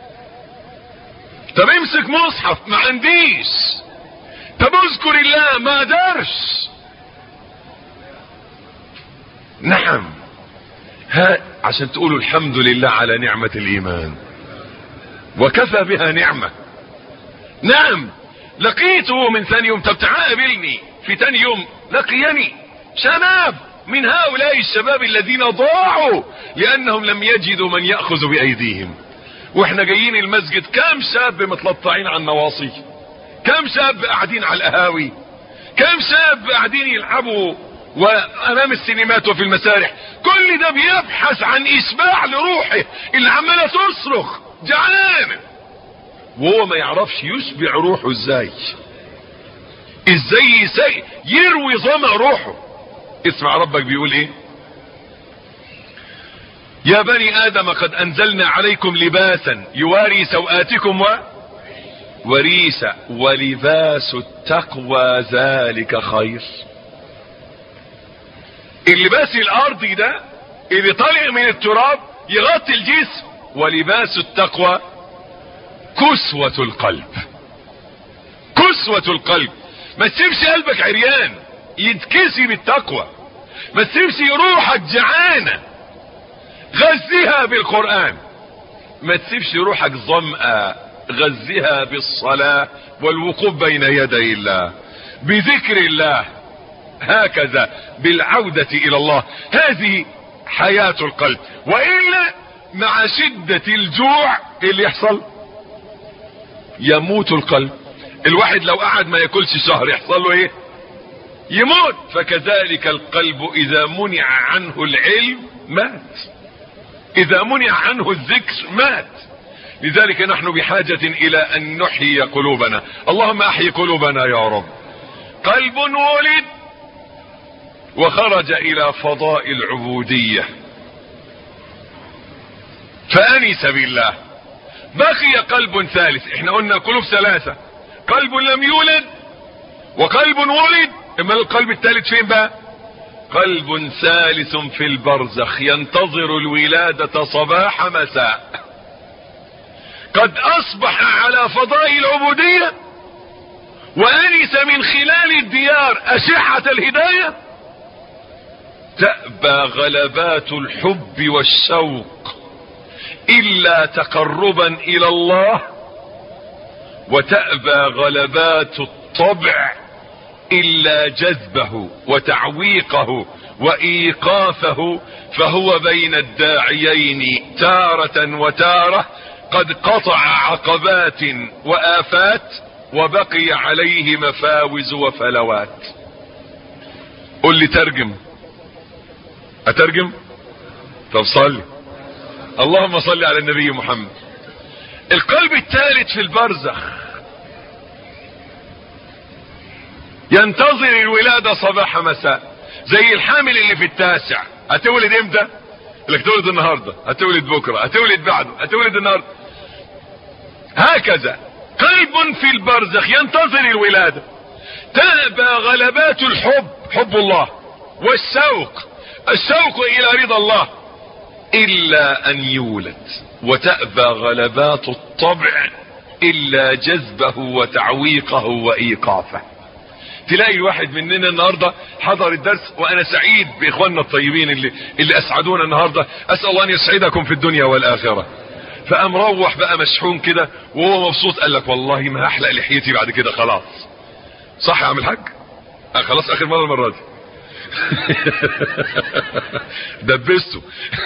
طب امسك مصحف ما عنديش طب اذكر الله ما قدرش نعم ها عشان تقولوا الحمد لله على نعمة الايمان وكفى بها نعمة نعم لقيته من ثاني يوم طب تعال قابلني في ثاني يوم لقيني شباب من هؤلاء الشباب الذين ضاعوا لانهم لم يجدوا من يأخذ بايديهم واحنا جايين المسجد كم شاب متلطعين على النواصي كم شاب قاعدين على القهاوي كم شاب قاعدين يلعبوا وامام السينمات وفي المسارح كل ده بيبحث عن اشباع لروحه اللي عماله تصرخ جعانه وهو ما يعرفش يشبع روحه ازاي ازاي يسي يروي ظمأ روحه اسمع ربك بيقول ايه يا بني ادم قد انزلنا عليكم لباسا يواري سوآتكم و وريسا ولباس التقوى ذلك خير اللباس الارضي ده اللي طالع من التراب يغطي الجسم ولباس التقوى كسوة القلب كسوة القلب ما تسيبش قلبك عريان يتكسي بالتقوى ما تسيبش روحك جعانة غذيها بالقرآن ما تسيبش روحك ظمأ غذيها بالصلاة والوقوف بين يدي الله بذكر الله هكذا بالعودة الى الله هذه حياة القلب وإلا مع شدة الجوع اللي يحصل يموت القلب الواحد لو قعد ما ياكلش شهر يحصل له ايه يموت فكذلك القلب اذا منع عنه العلم مات اذا منع عنه الذكر مات لذلك نحن بحاجة الى ان نحيي قلوبنا اللهم احيي قلوبنا يا رب قلب ولد وخرج الى فضاء العبودية فانس بالله بقي قلب ثالث احنا قلنا قلوب ثلاثة قلب لم يولد وقلب ولد اما القلب الثالث فين بقى قلب ثالث في البرزخ ينتظر الولادة صباح مساء قد اصبح على فضاء العبودية وانس من خلال الديار اشحة الهداية تأبى غلبات الحب والشوق الا تقربا الى الله وتأبى غلبات الطبع الا جذبه وتعويقه وايقافه فهو بين الداعيين تارة وتارة قد قطع عقبات وافات وبقي عليه مفاوز وفلوات قل لي ترجم اترجم طب صلي اللهم صل على النبي محمد القلب الثالث في البرزخ ينتظر الولادة صباح مساء زي الحامل اللي في التاسع هتولد امتى لك تولد النهاردة هتولد بكرة هتولد بعده هتولد النهاردة هكذا قلب في البرزخ ينتظر الولادة تأبى غلبات الحب حب الله والشوق الشوق الى رضا الله الا ان يولد وتأبى غلبات الطبع الا جذبه وتعويقه وايقافه تلاقي الواحد مننا النهاردة حضر الدرس وانا سعيد باخواننا الطيبين اللي, اللي اسعدونا النهاردة اسأل الله ان يسعدكم في الدنيا والاخرة فقام روح بقى مشحون كده وهو مبسوط قال لك والله ما هحلق لحيتي بعد كده خلاص صح يا عم الحاج آه خلاص اخر مرة المرة دي دبسته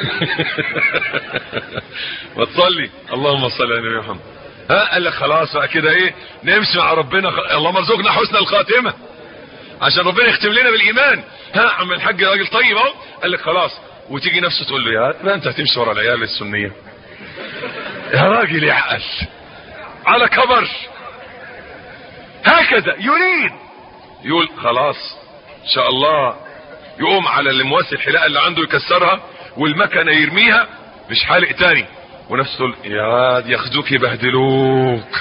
وتصلي اللهم صل على النبي محمد ها قال لك خلاص بقى كده ايه نمشي مع ربنا خ... اللهم ارزقنا حسن الخاتمه عشان ربنا يختم لنا بالايمان ها عم الحاج راجل طيب اهو قال لك خلاص وتيجي نفسه تقول له يا ما انت هتمشي ورا العيال السنيه يا راجل يعقل على كبر هكذا يريد يقول خلاص ان شاء الله يقوم على المواسي الحلاقه اللي عنده يكسرها والمكنه يرميها مش حالق تاني ونفسه تقول يا دي ياخدوك يبهدلوك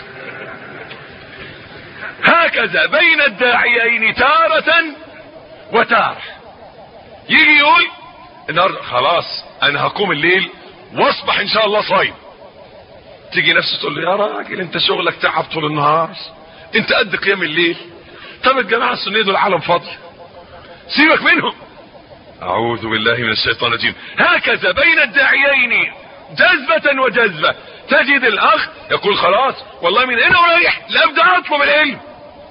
هكذا بين الداعيين تارة وتارة يجي يقول النهارده خلاص انا هقوم الليل واصبح ان شاء الله صايم تيجي نفسه تقول له يا راجل انت شغلك تعب طول النهار انت قد قيام الليل طب الجماعه السنيه دول عالم فاضي سيبك منهم اعوذ بالله من الشيطان الرجيم هكذا بين الداعيين جذبة وجذبة تجد الاخ يقول خلاص والله من هنا ورايح لابد اطلب العلم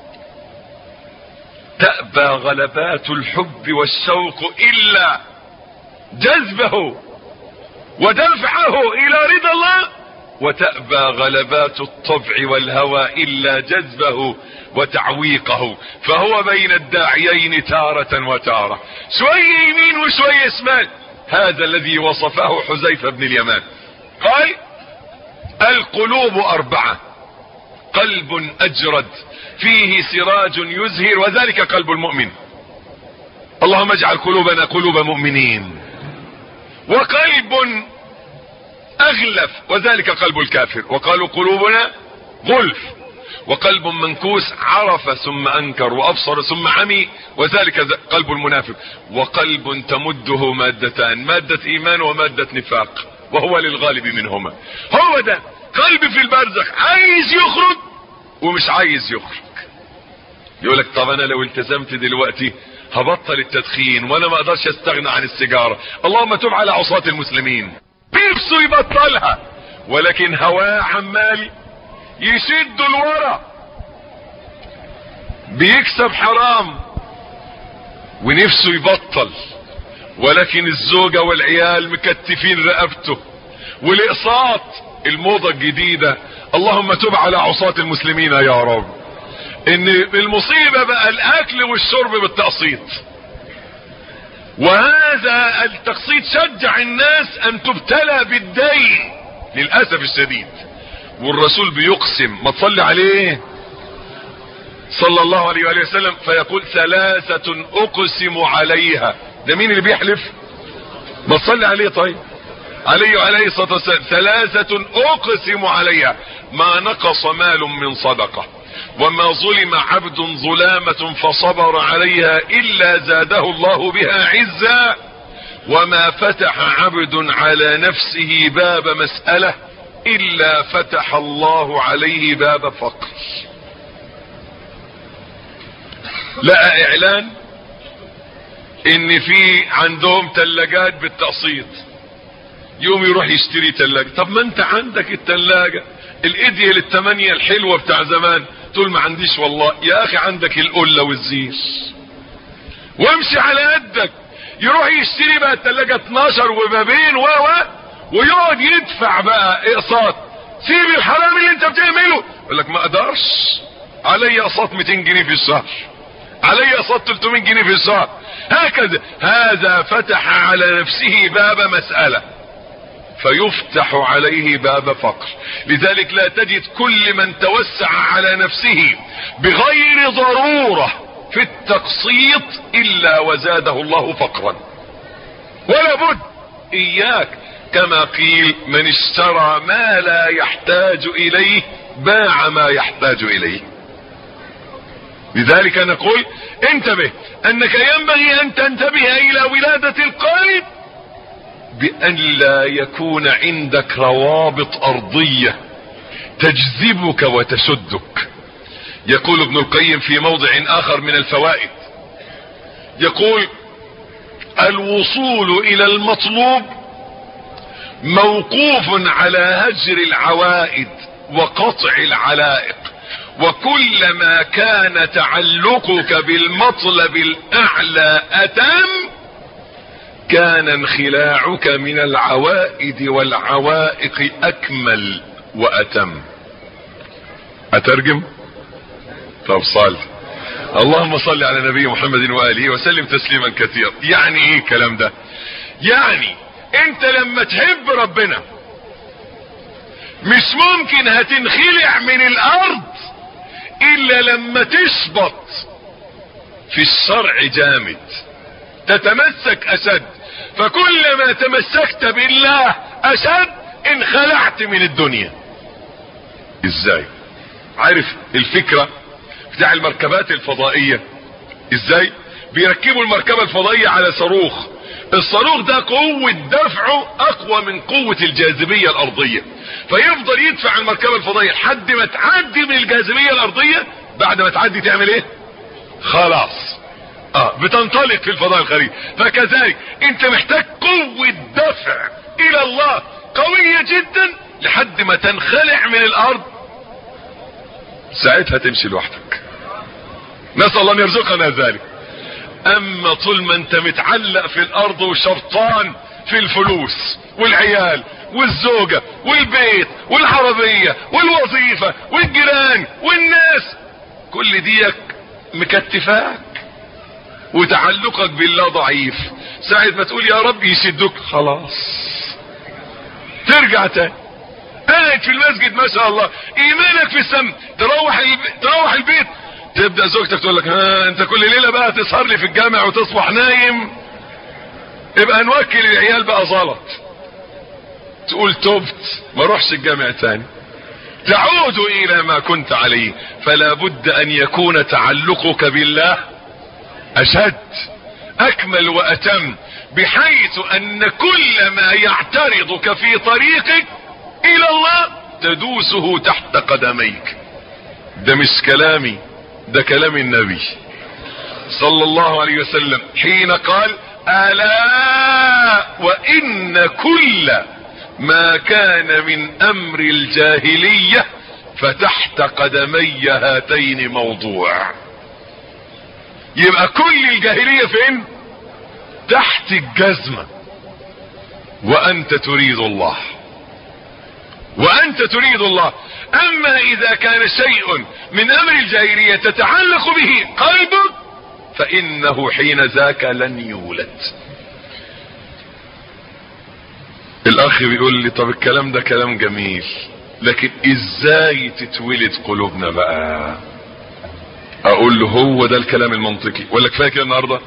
تأبى غلبات الحب والشوق الا جذبه ودفعه الى رضا الله وتأبى غلبات الطبع والهوى الا جذبه وتعويقه فهو بين الداعيين تارة وتارة شوية يمين وشوية شمال هذا الذي وصفه حذيفة بن اليمان قال القلوب اربعة قلب اجرد فيه سراج يزهر وذلك قلب المؤمن اللهم اجعل قلوبنا قلوب مؤمنين وقلب اغلف وذلك قلب الكافر وقالوا قلوبنا غلف وقلب منكوس عرف ثم انكر وابصر ثم عمي وذلك قلب المنافق وقلب تمده مادتان مادة ايمان ومادة نفاق وهو للغالب منهما هو ده قلب في البرزخ عايز يخرج ومش عايز يخرج يقولك طب انا لو التزمت دلوقتي هبطل التدخين وانا ما اقدرش استغنى عن السيجارة اللهم تب على عصاة المسلمين نفسه يبطلها ولكن هواه عمال يشد الورا بيكسب حرام ونفسه يبطل ولكن الزوجة والعيال مكتفين رقبته والاقساط الموضة الجديدة اللهم تب على عصاة المسلمين يا رب ان المصيبة بقى الاكل والشرب بالتقسيط وهذا التقسيط شجع الناس ان تبتلى بالدين للأسف الشديد والرسول بيقسم ما تصلي عليه صلى الله عليه وآله وسلم فيقول ثلاثة اقسم عليها ده مين اللي بيحلف ما تصلي عليه طيب عليه وعليه الصلاة والسلام ثلاثة اقسم عليها ما نقص مال من صدقة وما ظلم عبد ظلامة فصبر عليها الا زاده الله بها عزا وما فتح عبد على نفسه باب مسألة الا فتح الله عليه باب فقر لقى اعلان ان في عندهم تلاجات بالتقسيط يوم يروح يشتري تلاجة طب ما انت عندك التلاجة الايديا للتمانية الحلوة بتاع زمان تقول ما عنديش والله يا اخي عندك القلة والزير وامشي على قدك يروح يشتري بقى التلاجة 12 وبابين و و ويقعد يدفع بقى اقساط سيب الحرام اللي انت بتعمله يقول لك ما اقدرش علي اقساط 200 جنيه في الشهر علي اقساط 300 جنيه في الشهر هكذا هذا فتح على نفسه باب مسألة فيفتح عليه باب فقر لذلك لا تجد كل من توسع على نفسه بغير ضرورة في التقسيط الا وزاده الله فقرا ولا بد اياك كما قيل من اشترى ما لا يحتاج اليه باع ما يحتاج اليه لذلك نقول انتبه انك ينبغي ان تنتبه الى ولادة القلب بان لا يكون عندك روابط ارضية تجذبك وتشدك يقول ابن القيم في موضع اخر من الفوائد يقول الوصول الى المطلوب موقوف على هجر العوائد وقطع العلائق وكلما كان تعلقك بالمطلب الاعلى اتم كان انخلاعك من العوائد والعوائق اكمل واتم اترجم طب صل اللهم صل على نبي محمد واله وسلم تسليما كثيرا يعني ايه الكلام ده يعني انت لما تحب ربنا مش ممكن هتنخلع من الارض الا لما تشبط في الشرع جامد تتمسك اشد فكلما تمسكت بالله اشد انخلعت من الدنيا ازاي عارف الفكرة بتاع المركبات الفضائية ازاي بيركبوا المركبة الفضائية على صاروخ الصاروخ ده قوة دفعه اقوى من قوة الجاذبية الارضية فيفضل يدفع المركبة الفضائية لحد ما تعدي من الجاذبية الارضية بعد ما تعدي تعمل ايه خلاص اه بتنطلق في الفضاء الخارجي فكذلك انت محتاج قوة دفع الى الله قوية جدا لحد ما تنخلع من الارض ساعتها تمشي لوحدك نسأل الله ان يرزقنا ذلك اما طول ما انت متعلق في الارض وشرطان في الفلوس والعيال والزوجة والبيت والعربية والوظيفة والجيران والناس كل ديك مكتفاك وتعلقك بالله ضعيف ساعة ما تقول يا رب يشدك خلاص ترجع تاني قاعد في المسجد ما شاء الله ايمانك في السم تروح الب... تروح البيت تبدا زوجتك تقول لك ها انت كل ليله بقى تسهر لي في الجامع وتصبح نايم يبقى نوكل العيال بقى زلط تقول تبت ما اروحش الجامع تاني تعود الى ما كنت عليه فلا بد ان يكون تعلقك بالله اشد اكمل واتم بحيث ان كل ما يعترضك في طريقك الى الله تدوسه تحت قدميك ده مش كلامي ده كلام النبي صلى الله عليه وسلم حين قال الا وان كل ما كان من امر الجاهلية فتحت قدمي هاتين موضوع يبقى كل الجاهلية فين تحت الجزمة وانت تريد الله وانت تريد الله اما اذا كان شيء من امر الجاهلية تتعلق به قلبك فانه حين ذاك لن يولد الاخ بيقول لي طب الكلام ده كلام جميل لكن ازاي تتولد قلوبنا بقى اقول له هو ده الكلام المنطقي ولا كفايه كده النهارده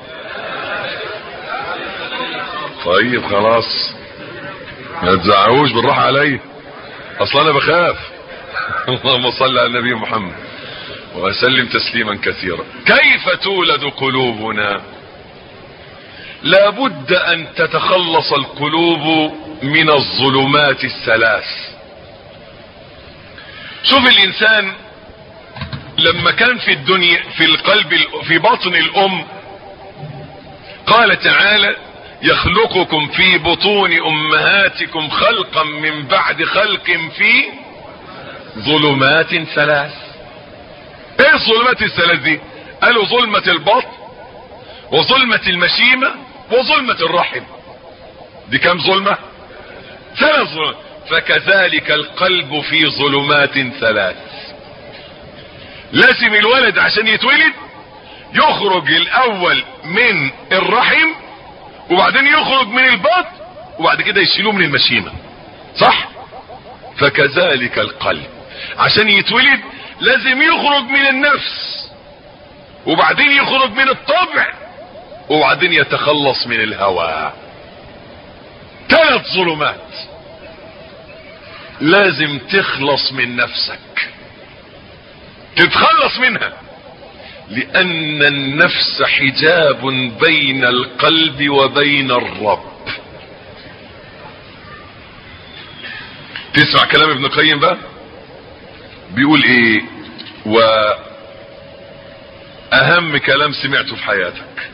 طيب خلاص ما تزعقوش بالراحه عليا اصلا انا بخاف اللهم صل على النبي محمد وسلم تسليما كثيرا كيف تولد قلوبنا لابد ان تتخلص القلوب من الظلمات الثلاث شوف الانسان لما كان في الدنيا في القلب في بطن الام قال تعالى يخلقكم في بطون امهاتكم خلقا من بعد خلق في ظلمات ثلاث ايه الظلمات الثلاث دي قالوا ظلمة البطن وظلمة المشيمة وظلمة الرحم دي كم ظلمة ثلاث ظلمات فكذلك القلب في ظلمات ثلاث لازم الولد عشان يتولد يخرج الاول من الرحم وبعدين يخرج من البطن وبعد كده يشيلوه من المشيمة صح فكذلك القلب عشان يتولد لازم يخرج من النفس وبعدين يخرج من الطبع وبعدين يتخلص من الهوى ثلاث ظلمات لازم تخلص من نفسك تتخلص منها لان النفس حجاب بين القلب وبين الرب تسمع كلام ابن القيم بقى بيقول ايه واهم كلام سمعته في حياتك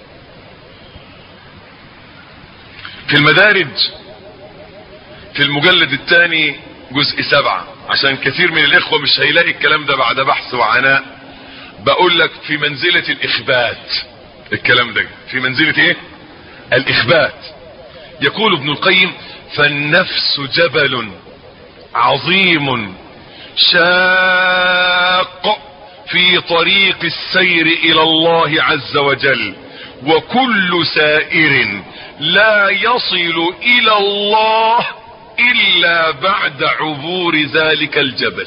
في المدارج في المجلد الثاني جزء سبعة عشان كثير من الاخوة مش هيلاقي الكلام ده بعد بحث وعناء بقول لك في منزلة الاخبات الكلام ده في منزلة ايه الاخبات يقول ابن القيم فالنفس جبل عظيم شاق في طريق السير الى الله عز وجل وكل سائر لا يصل الى الله الا بعد عبور ذلك الجبل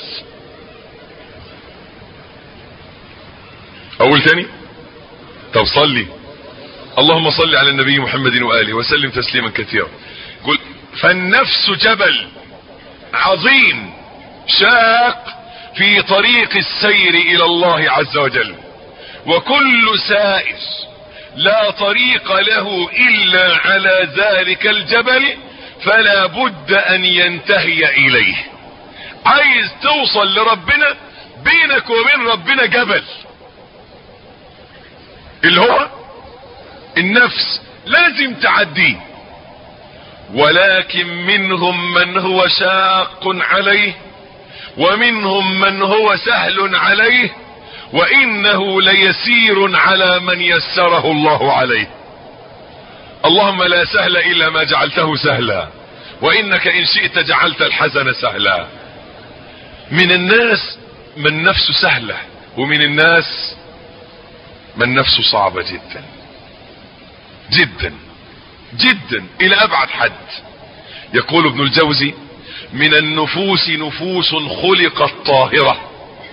اول تاني طب صلي اللهم صل على النبي محمد وآله وسلم تسليما كثيرا قل فالنفس جبل عظيم شاق في طريق السير الى الله عز وجل وكل سائر لا طريق له الا على ذلك الجبل فلا بد ان ينتهي اليه عايز توصل لربنا بينك وبين ربنا جبل اللي هو النفس لازم تعديه ولكن منهم من هو شاق عليه ومنهم من هو سهل عليه وانه ليسير على من يسره الله عليه اللهم لا سهل الا ما جعلته سهلا وانك ان شئت جعلت الحزن سهلا من الناس من نفسه سهلة ومن الناس من نفسه صعبة جدا جدا جدا الى ابعد حد يقول ابن الجوزي من النفوس نفوس خلقت طاهرة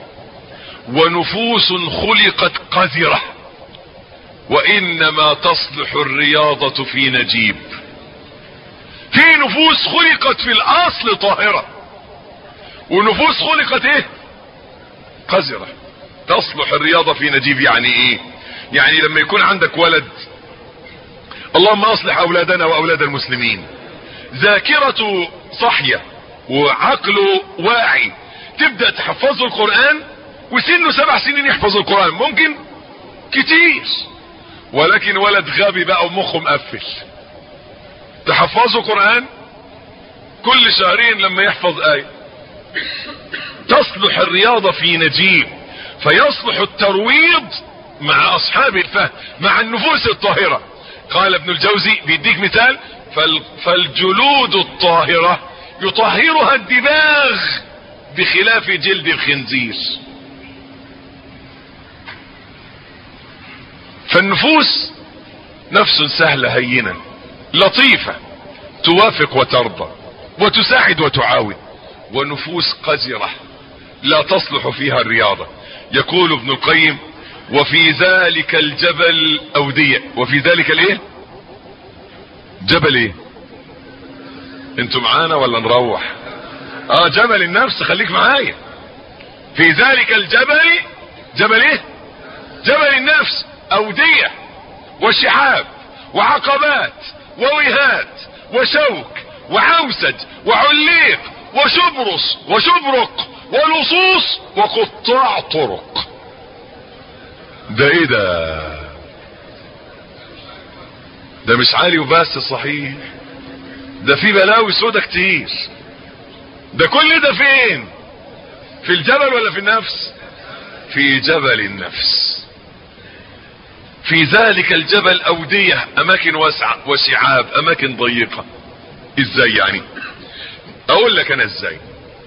ونفوس خلقت قذرة وانما تصلح الرياضة في نجيب في نفوس خلقت في الاصل طاهرة ونفوس خلقت ايه قذرة تصلح الرياضة في نجيب يعني ايه يعني لما يكون عندك ولد اللهم اصلح اولادنا واولاد المسلمين ذاكرته صحية وعقله واعي تبدأ تحفظه القرآن وسنه سبع سنين يحفظ القرآن ممكن كتير ولكن ولد غبي بقى ومخه مقفل تحفظه قرآن كل شهرين لما يحفظ آية تصلح الرياضة في نجيب فيصلح الترويض مع اصحاب الفهم مع النفوس الطاهرة قال ابن الجوزي بيديك مثال فال فالجلود الطاهرة يطهرها الدماغ بخلاف جلد الخنزير فالنفوس نفس سهلة هينة لطيفة توافق وترضى وتساعد وتعاون ونفوس قذرة لا تصلح فيها الرياضة يقول ابن القيم وفي ذلك الجبل اودية وفي ذلك الايه جبل ايه انتوا معانا ولا نروح اه جبل النفس خليك معايا في ذلك الجبل جبل ايه جبل النفس اودية وشحاب وعقبات ووهات وشوك وعوسج وعليق وشبرص وشبرق ولصوص وقطاع طرق ده ايه ده ده مش عالي وبس صحيح ده في بلاوي سودا كتير ده كل ده فين في الجبل ولا في النفس في جبل النفس في ذلك الجبل اودية اماكن واسعة وشعاب اماكن ضيقة ازاي يعني اقول لك انا ازاي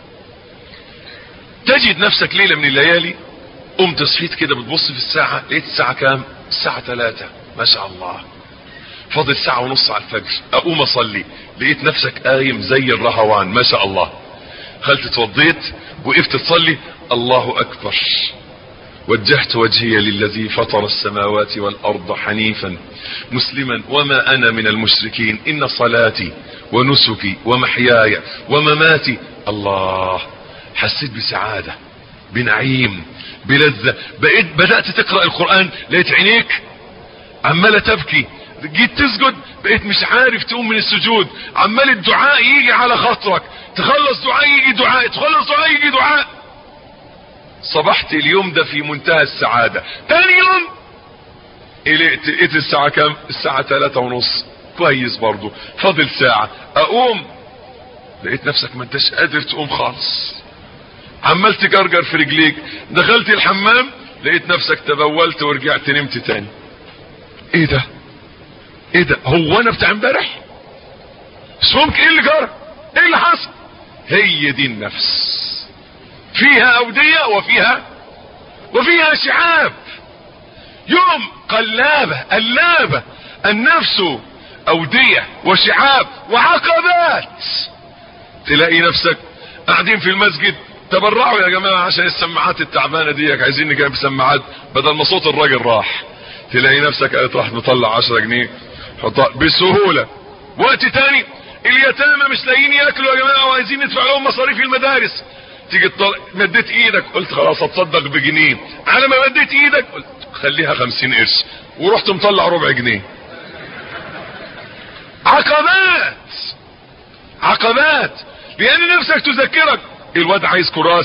تجد نفسك ليلة من الليالي قمت صحيت كده بتبص في الساعة لقيت الساعة كام الساعة ثلاثة ما شاء الله فاضل ساعة ونص على الفجر اقوم اصلي لقيت نفسك قايم زي الرهوان ما شاء الله خلت اتوضيت وقفت تصلي الله اكبر وجهت وجهي للذي فطر السماوات والارض حنيفا مسلما وما انا من المشركين ان صلاتي ونسكي ومحياي ومماتي الله حسيت بسعادة بنعيم بلذة بقيت بدأت تقرأ القرآن لقيت عينيك عمالة تبكي جيت تسجد بقيت مش عارف تقوم من السجود عمال الدعاء يجي على خاطرك تخلص دعاء يجي دعاء تخلص دعاء يجي دعاء صبحت اليوم ده في منتهى السعادة تاني يوم لقيت الساعة كام الساعة ثلاثة ونص كويس برضو فاضل ساعة اقوم لقيت نفسك ما انتش قادر تقوم خالص عمال تجرجر في رجليك دخلت الحمام لقيت نفسك تبولت ورجعت نمت تاني ايه ده ايه ده هو انا بتاع امبارح مش ممكن ايه اللي جرى ايه اللي حصل هي دي النفس فيها اودية وفيها وفيها شعاب يوم قلابة قلابة النفس اودية وشعاب وعقبات تلاقي نفسك قاعدين في المسجد تبرعوا يا جماعة عشان السماعات التعبانة ديك عايزين نجيب سماعات بدل ما صوت الراجل راح تلاقي نفسك قالت راح نطلع 10 جنيه حطها بسهولة وقت تاني اليتامى مش لاقيين ياكلوا يا جماعة وعايزين ندفع لهم مصاريف المدارس تيجي تطلع مديت ايدك قلت خلاص اتصدق بجنيه على ما مديت ايدك قلت خليها خمسين قرش ورحت مطلع ربع جنيه عقبات عقبات لان نفسك تذكرك الواد عايز كراسة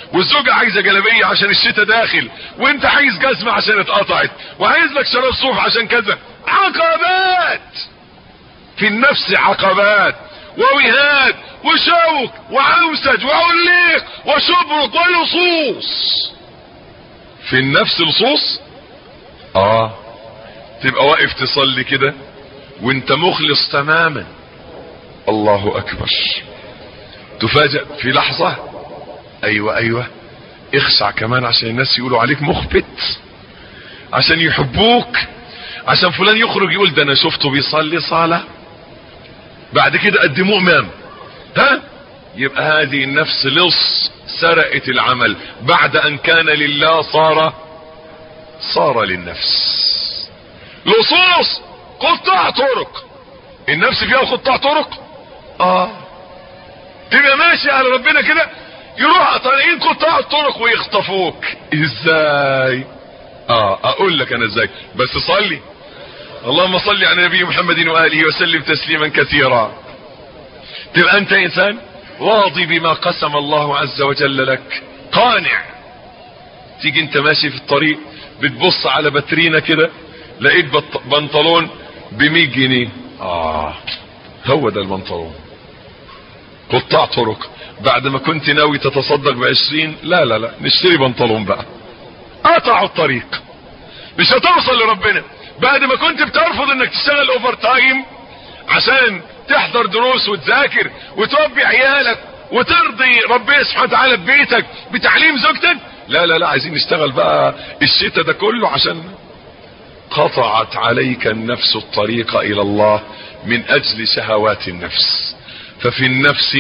والزوجة عايزة جلابية عشان الشتاء داخل وانت عايز جزمة عشان اتقطعت وعايز لك شراب صوف عشان كذا عقبات في النفس عقبات ووهاد وشوك وعوسج وعليق وشبرق ولصوص في النفس لصوص اه تبقى واقف تصلي كده وانت مخلص تماما الله اكبر تفاجأ في لحظة ايوه ايوه اخشع كمان عشان الناس يقولوا عليك مخبت عشان يحبوك عشان فلان يخرج يقول ده انا شفته بيصلي صلاة بعد كده قدموه امام ها يبقى هذه النفس لص سرقت العمل بعد ان كان لله صار صار للنفس لصوص قطاع طرق النفس فيها قطاع طرق اه تبقى ماشي على ربنا كده يروح طالعين قطاع الطرق ويخطفوك ازاي اه اقول لك انا ازاي بس صلي اللهم صل على نبي محمد واله وسلم تسليما كثيرا تبقى انت انسان راضي بما قسم الله عز وجل لك قانع تيجي انت ماشي في الطريق بتبص على باترينا كده لقيت بط... بنطلون ب 100 جنيه اه هو ده البنطلون قطاع طرق بعد ما كنت ناوي تتصدق بعشرين لا لا لا نشتري بنطلون بقى قطعوا الطريق مش هتوصل لربنا بعد ما كنت بترفض انك تشتغل اوفر تايم عشان تحضر دروس وتذاكر وتربي عيالك وترضي ربنا سبحانه وتعالى ببيتك بتعليم زوجتك لا لا لا عايزين نشتغل بقى الشتاء ده كله عشان قطعت عليك النفس الطريق الى الله من اجل شهوات النفس ففي النفس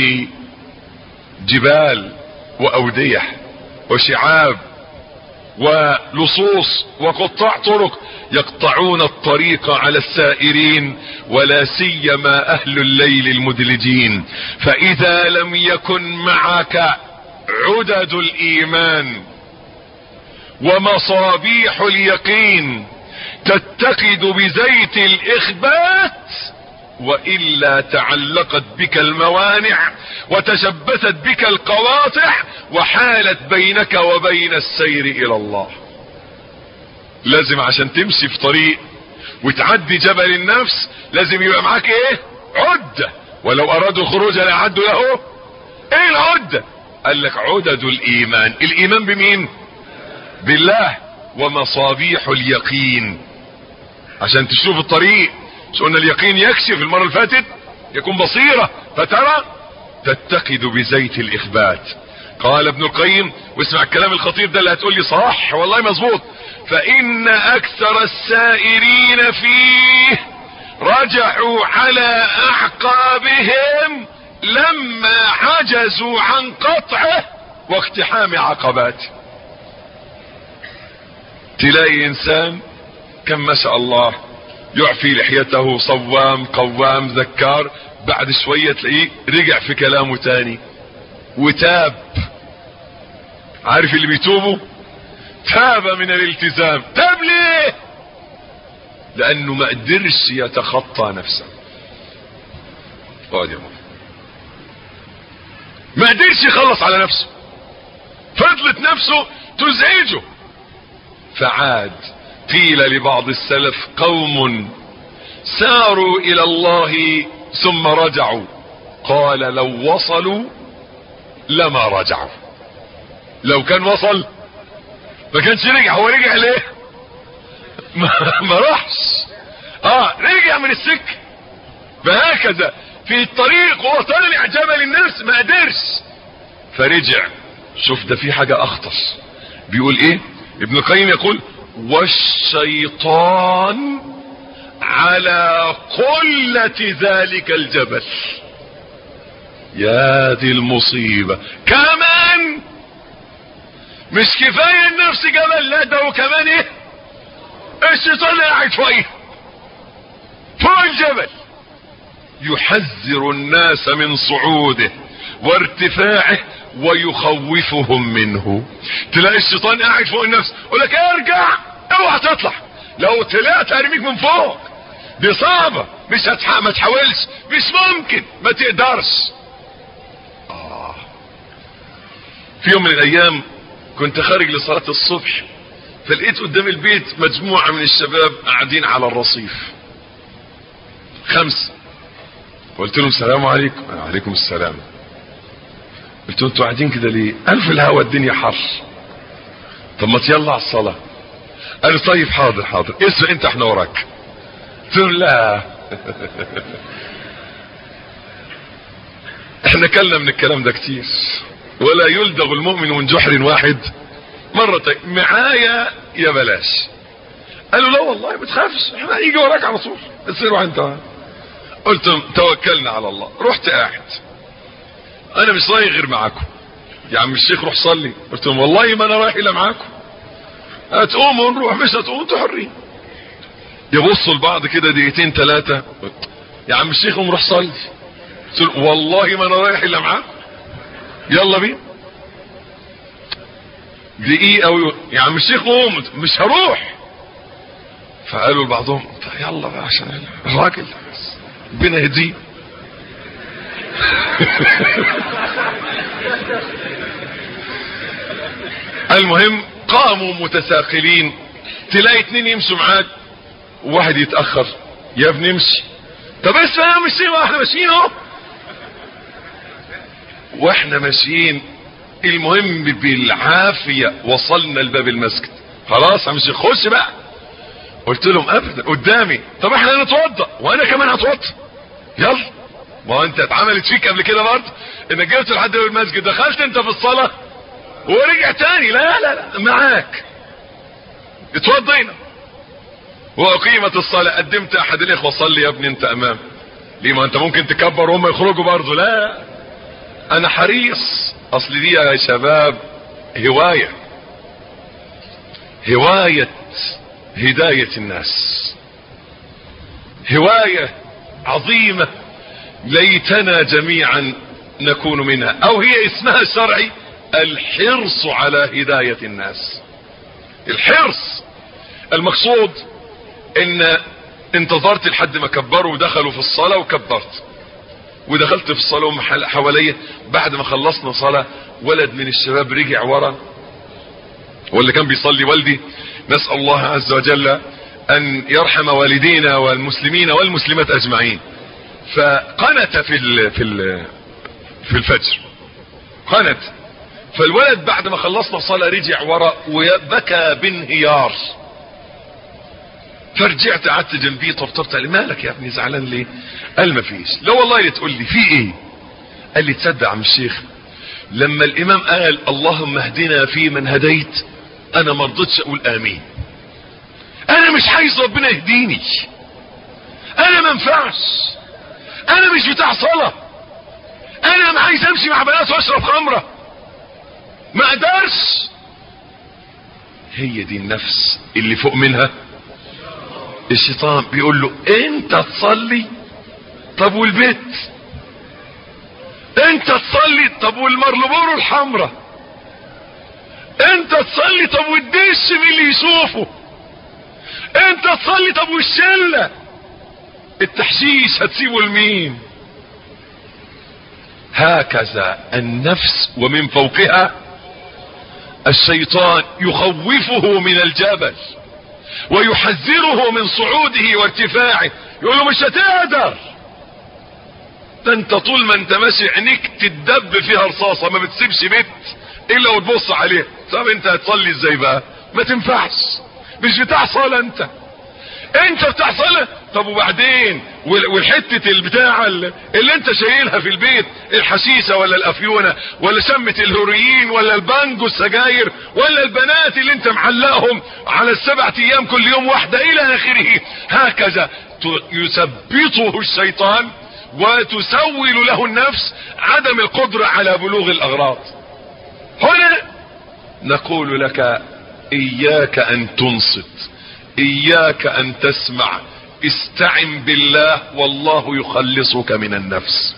جبال واودية وشعاب ولصوص وقطاع طرق يقطعون الطريق على السائرين ولا سيما اهل الليل المدلجين فاذا لم يكن معك عدد الايمان ومصابيح اليقين تتقد بزيت الاخبات والا تعلقت بك الموانع وتشبثت بك القواطع وحالت بينك وبين السير الى الله لازم عشان تمشي في طريق وتعدي جبل النفس لازم يبقى معاك ايه عدة ولو ارادوا الخروج لعدوا له ايه العدة قال لك عدد الايمان الايمان بمين بالله ومصابيح اليقين عشان تشوف الطريق مش قلنا اليقين يكشف المرة اللي فاتت يكون بصيرة فترى تتقد بزيت الاخبات قال ابن القيم واسمع الكلام الخطير ده اللي هتقول لي صح والله مظبوط فان اكثر السائرين فيه رجعوا على اعقابهم لما عجزوا عن قطعه واقتحام عقباته تلاقي انسان كم ما شاء الله يعفي لحيته صوام قوام ذكار بعد شوية تلاقيه رجع في كلامه تاني وتاب عارف اللي بيتوبوا تاب من الالتزام تاب ليه لانه ما قدرش يتخطى نفسه اقعد يا ماما ما قدرش يخلص على نفسه فضلت نفسه تزعجه فعاد قيل لبعض السلف قوم ساروا الى الله ثم رجعوا قال لو وصلوا لما رجعوا لو كان وصل ما كانش رجع هو رجع ليه ما, ما راحش اه رجع من السكه فهكذا في الطريق وهو طالع جبل النفس ما قدرش فرجع شوف ده في حاجه اخطر بيقول ايه ابن القيم يقول والشيطان على قلة ذلك الجبل يا دي المصيبة كمان مش كفاية النفس جبل لا ده وكمان ايه الشيطان قاعد فوقيه فوق الجبل يحذر الناس من صعوده وارتفاعه ويخوفهم منه تلاقي الشيطان قاعد فوق النفس يقول لك ارجع اوعى تطلع لو طلعت ارميك من فوق دي صعبة مش هتح... ما تحاولش مش ممكن ما تقدرش آه. في يوم من الايام كنت خارج لصلاة الصبح فلقيت قدام البيت مجموعة من الشباب قاعدين على الرصيف خمسة قلت لهم السلام عليكم وعليكم السلام قلت لهم انتوا قاعدين كده ليه قالوا في الهوا الدنيا حر طب ما يلا على الصلاة قالوا طيب حاضر حاضر اسمع انت احنا وراك قلت لهم لا احنا كلنا من الكلام ده كتير ولا يلدغ المؤمن من جحر واحد مرتين معايا يا بلاش قالوا لا والله ما تخافش احنا هيجي وراك على طول اصيروا انت قلت توكلنا على الله رحت قاعد انا مش رايح غير معاكم يا عم الشيخ روح صلي قلت لهم والله ما انا رايح الا معاكم هتقوموا ونروح مش هتقوموا انتوا حرين يبصوا لبعض كده دقيقتين ثلاثة يا عم الشيخ قوم روح صلي قلت له والله ما انا رايح الا معاكم يلا بينا دقيقة وي... يا عم الشيخ قوم مش هروح فقالوا لبعضهم طيب يلا بقى عشان الراجل ربنا يهديه المهم قاموا متساقلين تلاقي اتنين يمشوا معاك وواحد يتأخر يا ابني امشي طب اسمع يا مشي واحنا ماشيين اهو واحنا ماشيين المهم بالعافية وصلنا لباب المسجد خلاص همشي خش بقى قلت لهم ابدا قدامي طب احنا نتوضا وانا كمان هتوضا يلا ما هو انت اتعملت فيك قبل كده برضه انك جبت لحد باب المسجد دخلت انت في الصلاه ورجع تاني لا لا لا معاك اتوضينا واقيمت الصلاه قدمت احد الاخوه صلي يا ابني انت امام ليه ما انت ممكن تكبر وهم يخرجوا برضه لا انا حريص اصل دي يا شباب هوايه هوايه هدايه الناس هوايه عظيمه ليتنا جميعا نكون منها او هي اسمها الشرعي الحرص على هداية الناس الحرص المقصود ان انتظرت لحد ما كبروا ودخلوا في الصلاة وكبرت ودخلت في الصلاة وهم حواليا بعد ما خلصنا صلاة ولد من الشباب رجع ورا واللي كان بيصلي والدي نسأل الله عز وجل ان يرحم والدينا والمسلمين والمسلمات اجمعين فقنت في ال في ال في الفجر قنت فالولد بعد ما خلصنا الصلاة رجع ورا وبكى بانهيار فرجعت قعدت جنبيه طبطبت قال مالك يا ابني زعلان ليه قال ما فيش لا والله اللي تقول لي في ايه قال لي تصدق عم الشيخ لما الامام قال اللهم اهدنا في من هديت انا ما رضيتش اقول امين انا مش عايز ربنا يهديني انا ما ينفعش انا مش بتاع صلاة انا ما عايز امشي مع بنات واشرب خمرة ما اقدرش هي دي النفس اللي فوق منها الشيطان بيقول له انت تصلي طب والبيت انت تصلي طب والمرلبور الحمراء انت تصلي طب والدش مين اللي يشوفه انت تصلي طب والشله التحشيش هتسيبه لمين هكذا النفس ومن فوقها الشيطان يخوفه من الجبل ويحذره من صعوده وارتفاعه يقول له مش هتقدر ده انت طول ما انت ماشي عينيك تدب فيها رصاصة ما بتسيبش بيت الا وتبص عليه طب انت هتصلي ازاي بقى ما تنفعش مش بتاع صلاة انت انت بتاع صلاة طب وبعدين والحتة البتاع اللي انت شايلها في البيت الحشيشة ولا الافيونة ولا شمة الهوريين ولا البانجو السجاير ولا البنات اللي انت معلقهم على السبعة ايام كل يوم واحدة الى اخره هكذا يثبطه الشيطان وتسول له النفس عدم القدرة على بلوغ الاغراض هنا نقول لك اياك ان تنصت اياك ان تسمع استعن بالله والله يخلصك من النفس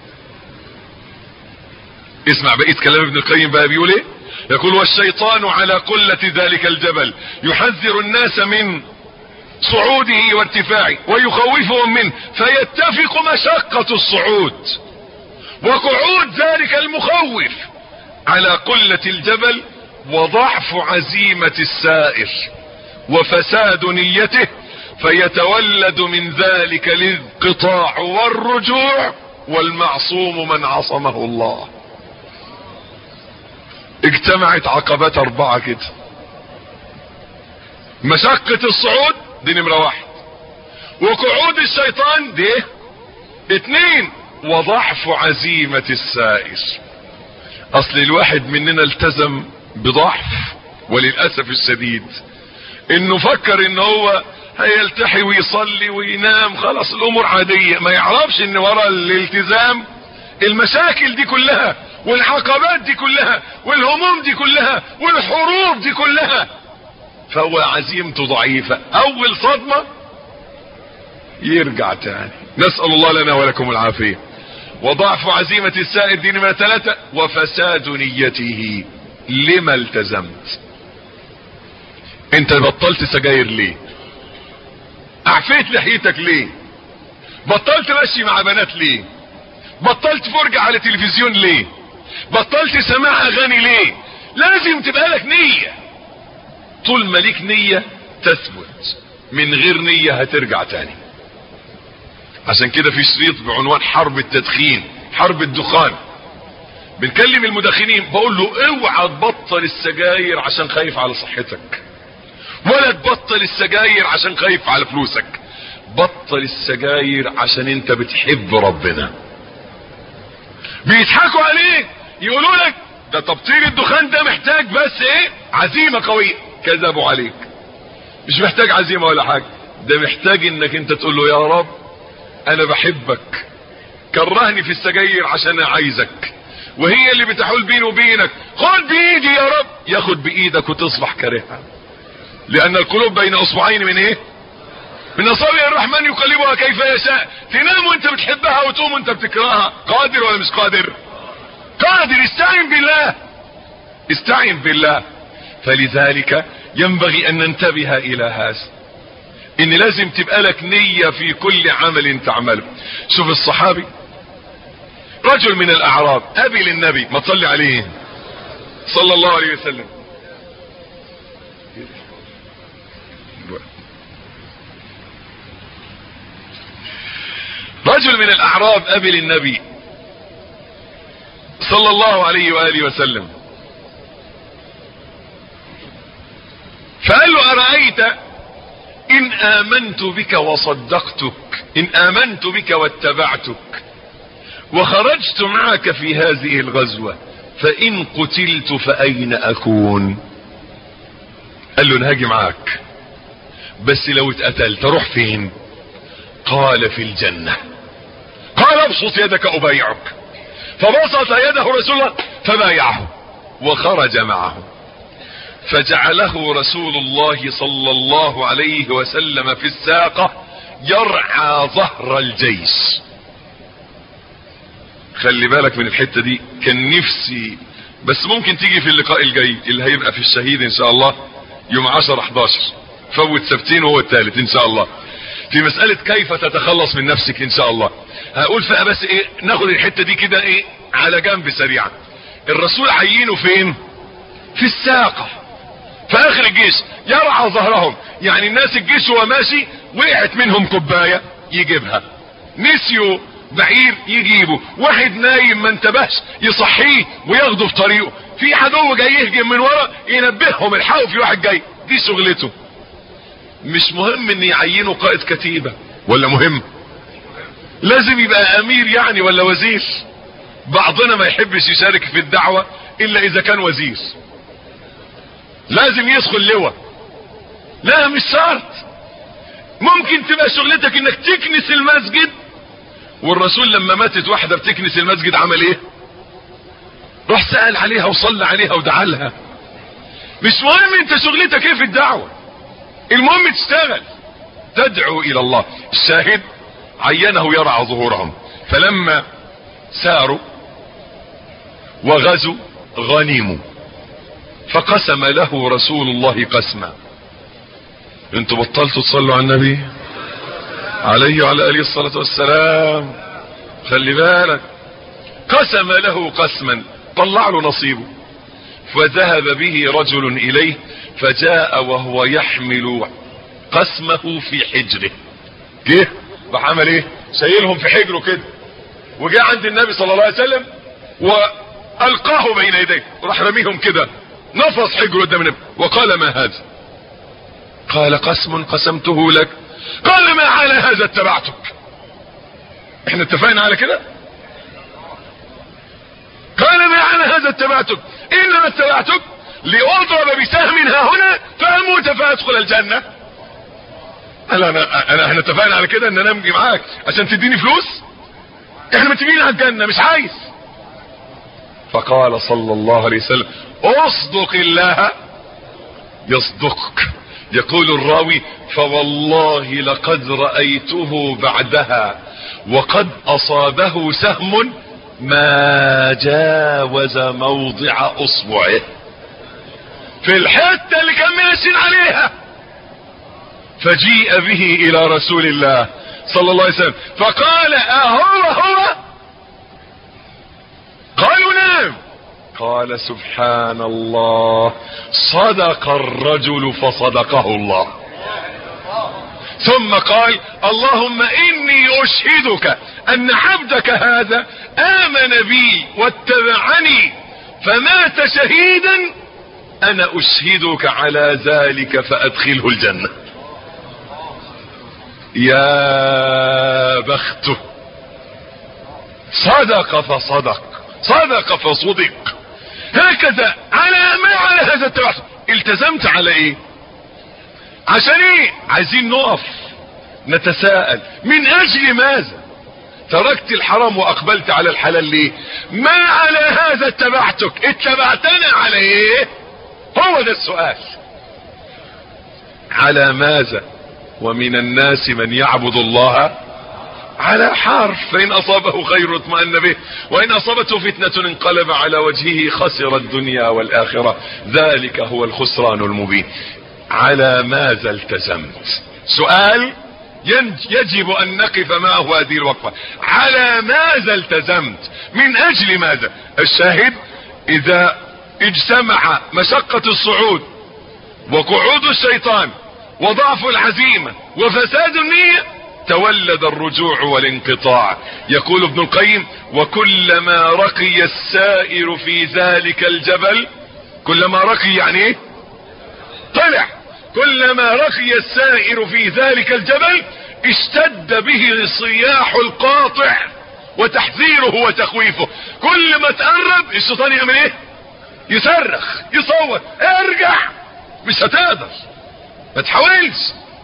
اسمع بقية كلام ابن القيم بقى بيقول ايه يقول والشيطان على قلة ذلك الجبل يحذر الناس من صعوده وارتفاعه ويخوفهم منه فيتفق مشقة الصعود وقعود ذلك المخوف على قلة الجبل وضعف عزيمة السائر وفساد نيته فيتولد من ذلك الانقطاع والرجوع والمعصوم من عصمه الله اجتمعت عقبات اربعة كده مشقة الصعود دي نمرة واحد وقعود الشيطان دي اتنين وضعف عزيمة السائر اصل الواحد مننا التزم بضعف وللأسف الشديد انه فكر ان هو هيلتحي ويصلي وينام خلاص الامور عادية ما يعرفش ان ورا الالتزام المشاكل دي كلها والعقبات دي كلها والهموم دي كلها والحروب دي كلها فهو عزيمته ضعيفة اول صدمة يرجع تاني نسأل الله لنا ولكم العافية وضعف عزيمة السائر دي نمرة ثلاثة وفساد نيته لما التزمت انت بطلت سجاير ليه اعفيت لحيتك ليه بطلت مشي مع بنات ليه بطلت فرجة على تلفزيون ليه بطلت سماع اغاني ليه لازم تبقى لك نية طول ما ليك نية تثبت من غير نية هترجع تاني عشان كده في شريط بعنوان حرب التدخين حرب الدخان بنكلم المدخنين بقول له اوعى تبطل السجاير عشان خايف على صحتك ولا تبطل السجاير عشان خايف على فلوسك بطل السجاير عشان انت بتحب ربنا بيضحكوا عليك يقولوا لك ده تبطيل الدخان ده محتاج بس ايه عزيمة قوية كذبوا عليك مش محتاج عزيمة ولا حاجة ده محتاج انك انت تقول له يا رب انا بحبك كرهني في السجاير عشان عايزك وهي اللي بتحول بيني وبينك خد بايدي يا رب ياخد بايدك وتصبح كارهها لان القلوب بين اصبعين من ايه من اصابع الرحمن يقلبها كيف يشاء تنام وانت بتحبها وتقوم وانت بتكرهها قادر ولا مش قادر قادر استعن بالله استعن بالله فلذلك ينبغي ان ننتبه الى هذا ان لازم تبقى لك نية في كل عمل تعمله شوف الصحابي رجل من الاعراب ابي للنبي ما تصلي عليه صلى الله عليه وسلم رجل من الاعراب ابي للنبي صلى الله عليه وآله وسلم فقال له أرأيت إن آمنت بك وصدقتك إن آمنت بك واتبعتك وخرجت معك في هذه الغزوة فإن قتلت فأين أكون قال له نهاجي معاك بس لو اتقتلت اروح فين قال في الجنة قال ابسط يدك أبايعك فبسط يده رسول الله فبايعه وخرج معه فجعله رسول الله صلى الله عليه وسلم في الساقة يرعى ظهر الجيش خلي بالك من الحتة دي كان نفسي بس ممكن تيجي في اللقاء الجاي اللي هيبقى في الشهيد ان شاء الله يوم 10 11 فوت سبتين وهو الثالث ان شاء الله في مسألة كيف تتخلص من نفسك ان شاء الله هقول فيها بس ايه ناخد الحتة دي كده ايه على جنب سريعا الرسول عينه فين في الساقة في اخر الجيش يرعى ظهرهم يعني الناس الجيش وهو ماشي وقعت منهم كوباية يجيبها نسيوا بعير يجيبه واحد نايم ما انتبهش يصحيه وياخده في طريقه في عدو جاي يهجم من ورا ينبههم الحقوا في واحد جاي دي شغلته مش مهم ان يعينوا قائد كتيبة ولا مهم لازم يبقى امير يعني ولا وزير بعضنا ما يحبش يشارك في الدعوة الا اذا كان وزير لازم يدخل لواء لا مش شرط ممكن تبقى شغلتك انك تكنس المسجد والرسول لما ماتت واحدة بتكنس المسجد عمل ايه راح سأل عليها وصلى عليها ودعا لها مش مهم انت شغلتك ايه في الدعوة المهم تشتغل تدعو الى الله الشاهد عينه يرعى ظهورهم فلما ساروا وغزوا غنيموا فقسم له رسول الله قسما انتوا بطلتوا تصلوا على النبي عليه وعلى اله الصلاة والسلام خلي بالك قسم له قسما طلع له نصيبه فذهب به رجل اليه فجاء وهو يحمل قسمه في حجره جه راح عمل ايه شايلهم في حجره كده وجاء عند النبي صلى الله عليه وسلم والقاه بين يديه وراح رميهم كده نفض حجره قدام النبي وقال ما هذا قال قسم قسمته لك قال ما على هذا اتبعتك احنا اتفقنا على كده قال ما على هذا اتبعتك انما اتبعتك لاضرب بسهم ها هنا فاموت فادخل الجنه قال انا انا احنا اتفقنا على كده ان انا امجي معاك عشان تديني فلوس احنا متفقين على الجنه مش عايز فقال صلى الله عليه وسلم اصدق الله يصدقك يقول الراوي فوالله لقد رأيته بعدها وقد اصابه سهم ما جاوز موضع اصبعه في الحتة اللي كان ماشي عليها فجيء به الى رسول الله صلى الله عليه وسلم فقال اهو هو قالوا نعم قال سبحان الله صدق الرجل فصدقه الله ثم قال اللهم اني اشهدك ان عبدك هذا امن بي واتبعني فمات شهيدا انا اشهدك على ذلك فادخله الجنة يا بخته صدق فصدق صدق فصدق هكذا على ما على هذا التوحد التزمت على ايه عشان ايه عايزين نقف نتساءل من اجل ماذا تركت الحرام واقبلت على الحلال ليه ما على هذا اتبعتك اتبعتنا على ايه هو ده السؤال على ماذا ومن الناس من يعبد الله على حرف فإن أصابه خير اطمأن به وإن أصابته فتنة انقلب على وجهه خسر الدنيا والآخرة ذلك هو الخسران المبين على ماذا التزمت سؤال يجب أن نقف معه هذه الوقفة على ماذا التزمت من أجل ماذا الشاهد إذا اجتمع مشقة الصعود وقعود الشيطان وضعف العزيمة وفساد النية تولد الرجوع والانقطاع يقول ابن القيم وكلما رقي السائر في ذلك الجبل كلما رقي يعني ايه طلع كلما رقي السائر في ذلك الجبل اشتد به صياح القاطع وتحذيره وتخويفه كل ما تقرب الشيطان يعمل ايه يصرخ يصوت ارجع مش هتقدر ما تحاولش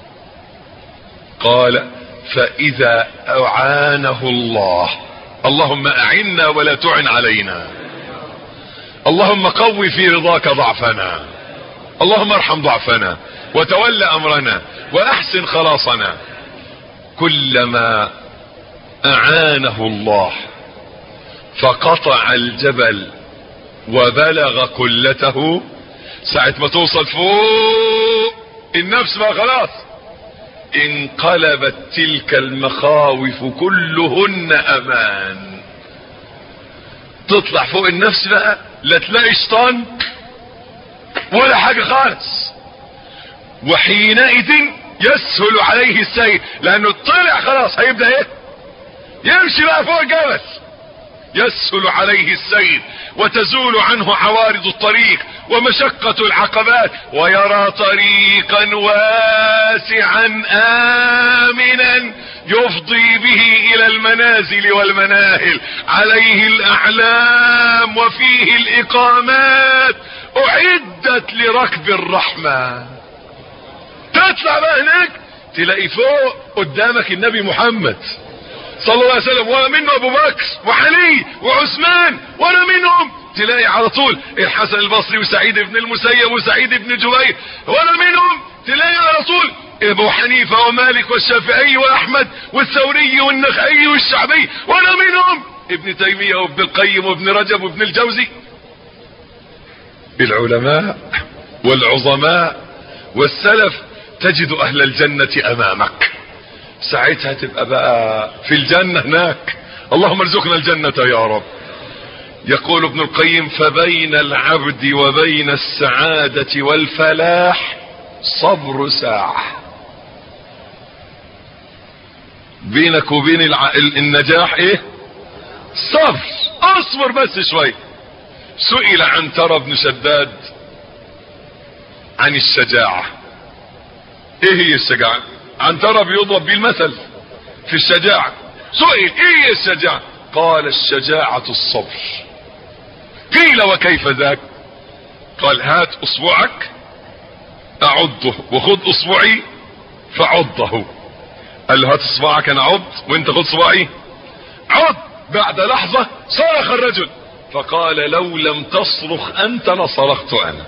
قال فاذا اعانه الله اللهم اعنا ولا تعن علينا اللهم قوي في رضاك ضعفنا اللهم ارحم ضعفنا وتول امرنا واحسن خلاصنا كلما اعانه الله فقطع الجبل وبلغ كلته ساعة ما توصل فوق النفس بقى خلاص انقلبت تلك المخاوف كلهن امان تطلع فوق النفس بقى لا تلاقي شيطان ولا حاجة خالص وحينئذ يسهل عليه السير لانه طلع خلاص هيبدأ ايه يمشي بقى فوق الجبل يسهل عليه السير وتزول عنه عوارض الطريق ومشقة العقبات ويرى طريقا واسعا امنا يفضي به الى المنازل والمناهل عليه الاعلام وفيه الاقامات اعدت لركب الرحمة تطلع بقى هناك تلاقي فوق قدامك النبي محمد صلى الله عليه وسلم ومنه ابو بكر وعلي وعثمان وانا منهم تلاقي على طول الحسن البصري وسعيد بن المسيب وسعيد بن جبير وانا منهم تلاقي على طول ابو حنيفة ومالك والشافعي واحمد والثوري والنخعي والشعبي وانا منهم ابن تيمية وابن القيم وابن رجب وابن الجوزي العلماء والعظماء والسلف تجد اهل الجنة امامك ساعتها تبقى بقى في الجنة هناك اللهم ارزقنا الجنة يا رب يقول ابن القيم فبين العبد وبين السعادة والفلاح صبر ساعة بينك وبين الع... النجاح ايه صبر اصبر بس شوي سئل عن ترى بن شداد عن الشجاعة ايه هي الشجاعة عن ترى بيضرب بيه المثل في الشجاعة سئل ايه هي الشجاعة قال الشجاعة الصبر قيل وكيف ذاك قال هات اصبعك اعضه وخذ اصبعي فعضه قال له هات اصبعك انا عض وانت خذ صباعي عض بعد لحظة صرخ الرجل فقال لو لم تصرخ انت لصرخت انا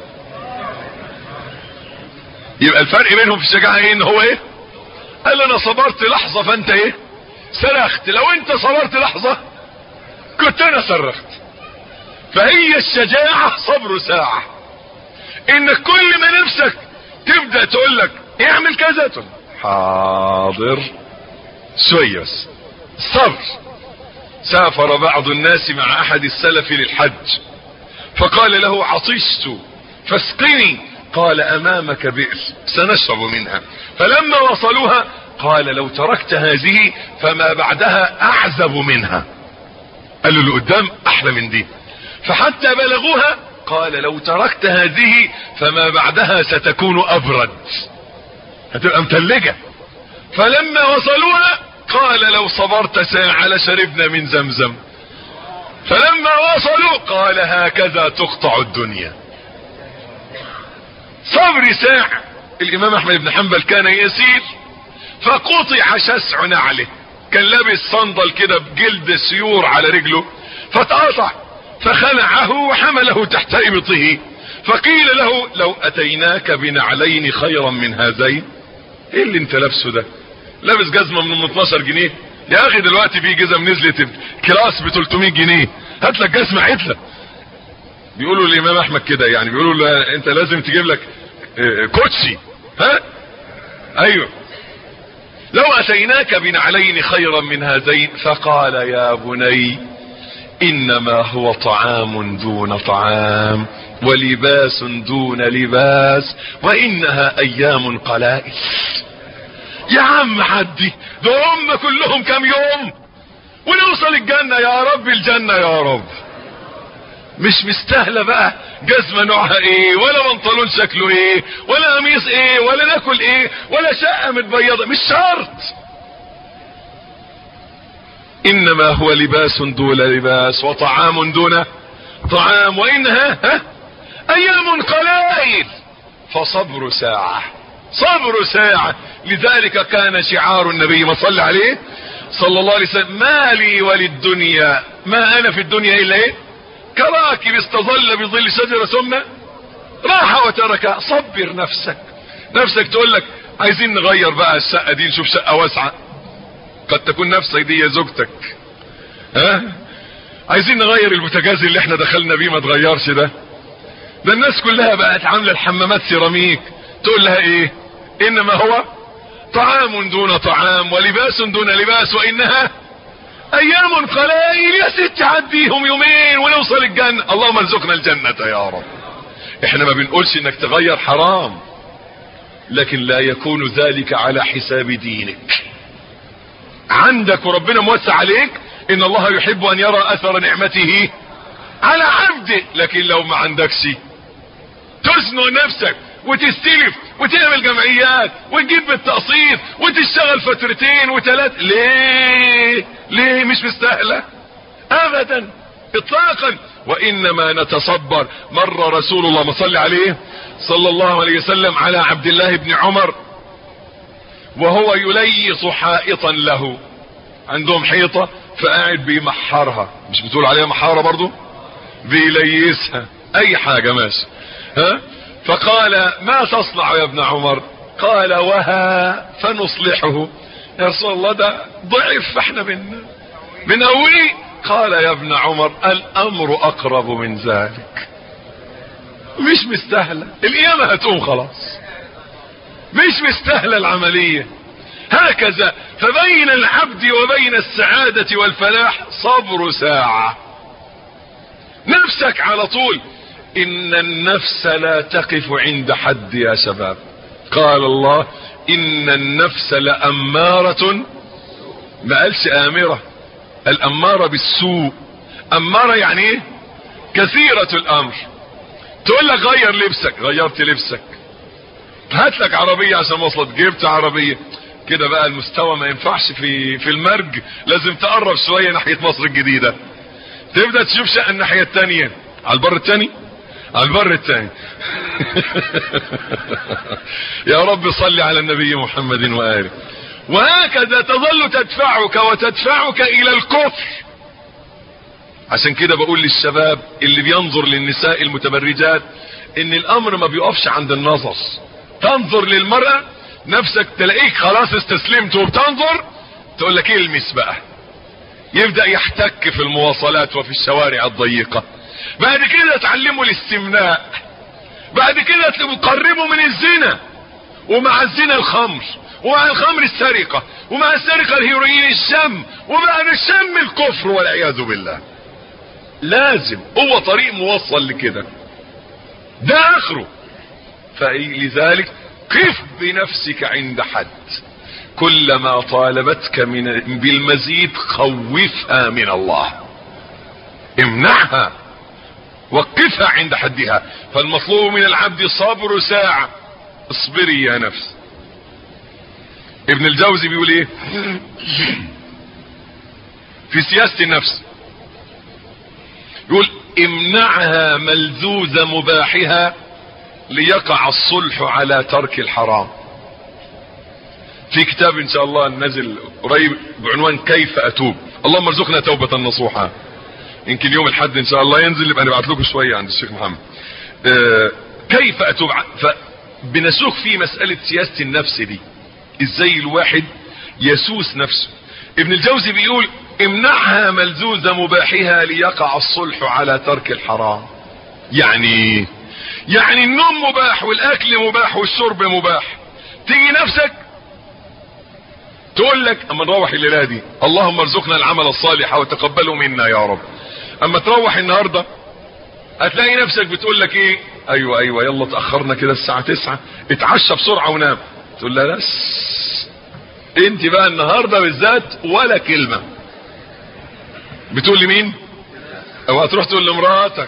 يبقى الفرق بينهم في الشجاعة ايه ان هو ايه قال انا صبرت لحظة فانت ايه صرخت لو انت صبرت لحظة كنت انا صرخت فهي الشجاعة صبر ساعة انك كل ما نفسك تبدأ تقول لك اعمل كذا تقول حاضر شوية بس صبر سافر بعض الناس مع احد السلف للحج فقال له عطشت فاسقني قال امامك بئر سنشرب منها فلما وصلوها قال لو تركت هذه فما بعدها اعزب منها قال له اللي قدام احلى من دي فحتى بلغوها قال لو تركت هذه فما بعدها ستكون ابرد هتبقى متلجة فلما وصلوها قال لو صبرت ساعة لشربنا من زمزم فلما وصلوا قال هكذا تقطع الدنيا صبر ساعة الامام احمد بن حنبل كان يسير فقطع شسع نعله كان لابس صندل كده بجلد سيور على رجله فتقطع فخلعه وحمله تحت ابطه فقيل له لو اتيناك بنعلين خيرا من هذين ايه اللي انت لابسه ده لابس جزمه من 12 جنيه يا اخي دلوقتي في جزم نزلت كلاس ب 300 جنيه هات لك جزمه عتله بيقولوا الامام احمد كده يعني بيقولوا له انت لازم تجيب لك اه كوتشي ها ايوه لو اتيناك بنعلين خيرا من هذين فقال يا بني انما هو طعام دون طعام ولباس دون لباس وانها ايام قلائل يا عم عدي ده هم كلهم كام يوم ونوصل الجنة يا رب الجنة يا رب مش مستاهلة بقى جزمة نوعها ايه ولا بنطلون شكله ايه ولا قميص ايه ولا ناكل ايه ولا شقة متبيضة مش شرط انما هو لباس دون لباس وطعام دون طعام وانها ها ايام قلائل فصبر ساعة صبر ساعة لذلك كان شعار النبي ما صلى عليه صلى الله عليه وسلم ما لي وللدنيا ما انا في الدنيا الا ايه كراكب استظل بظل شجرة ثم راح وترك صبر نفسك نفسك تقول لك عايزين نغير بقى الشقة دي نشوف شقة واسعة قد تكون نفسك دي يا زوجتك ها عايزين نغير البوتاجاز اللي احنا دخلنا بيه ما تغيرش ده ده الناس كلها بقت عامله الحمامات سيراميك تقول لها ايه انما هو طعام دون طعام ولباس دون لباس وانها ايام قلائل يا ست عديهم يومين ونوصل الجنة اللهم ارزقنا الجنة يا رب احنا ما بنقولش انك تغير حرام لكن لا يكون ذلك على حساب دينك عندك وربنا موسع عليك ان الله يحب ان يرى اثر نعمته على عبده لكن لو ما عندكش تزنق نفسك وتستلف وتعمل جمعيات وتجيب بالتقسيط وتشتغل فترتين وثلاث ليه ليه مش مستاهله ابدا اطلاقا وانما نتصبر مر رسول الله صلى عليه صلى الله عليه وسلم على عبد الله بن عمر وهو يليص حائطا له عندهم حيطة فقاعد بيمحرها مش بتقول عليها محارة برضو بيليسها اي حاجة ماشي ها فقال ما تصنع يا ابن عمر قال وها فنصلحه يا رسول الله ده ضعف فاحنا بن بنقويه قال يا ابن عمر الامر اقرب من ذلك مش مستاهلة القيامة هتقوم خلاص مش مستاهلة العملية هكذا فبين العبد وبين السعادة والفلاح صبر ساعة نفسك على طول ان النفس لا تقف عند حد يا شباب قال الله ان النفس لامارة ما قالش امرة الامارة بالسوء امارة يعني ايه كثيرة الامر تقول لك غير لبسك غيرت لبسك هات لك عربية عشان وصلت جبت عربية كده بقى المستوى ما ينفعش في في المرج لازم تقرب شوية ناحية مصر الجديدة تبدأ تشوف شقة الناحية التانية على البر التاني على البر التاني يا رب صل على النبي محمد وآله وهكذا تظل تدفعك وتدفعك الى الكفر عشان كده بقول للشباب اللي بينظر للنساء المتبرجات ان الامر ما بيقفش عند النظر تنظر للمرأة نفسك تلاقيك خلاص استسلمت وبتنظر تقول لك المس بقى يبدأ يحتك في المواصلات وفي الشوارع الضيقة بعد كده تعلموا الاستمناء بعد كده تقربوا من الزنا ومع الزنا الخمر ومع الخمر السرقة ومع السرقة الهيروين الشم وبعد الشم الكفر والعياذ بالله لازم هو طريق موصل لكده ده اخره فلذلك قف بنفسك عند حد كلما طالبتك من بالمزيد خوفها من الله امنعها وقفها عند حدها فالمطلوب من العبد صبر ساعة اصبري يا نفس ابن الجوزي بيقول ايه في سياسة النفس يقول امنعها ملذوذ مباحها ليقع الصلح على ترك الحرام في كتاب ان شاء الله نزل قريب بعنوان كيف اتوب اللهم ارزقنا توبة نصوحة يمكن يوم الحد ان شاء الله ينزل يبقى نبعت لكم شوية عند الشيخ محمد اه كيف اتوب فبنسوق في مسألة سياسة النفس دي ازاي الواحد يسوس نفسه ابن الجوزي بيقول امنعها ملذوذ مباحها ليقع الصلح على ترك الحرام يعني يعني النوم مباح والاكل مباح والشرب مباح تيجي نفسك تقول لك اما نروح الليله دي اللهم ارزقنا العمل الصالح وتقبله منا يا رب اما تروح النهارده هتلاقي نفسك بتقول لك ايه ايوه ايوه يلا تاخرنا كده الساعه تسعة اتعشى بسرعه ونام تقول لها بس انت بقى النهارده بالذات ولا كلمه بتقول لمين او هتروح تقول لمراتك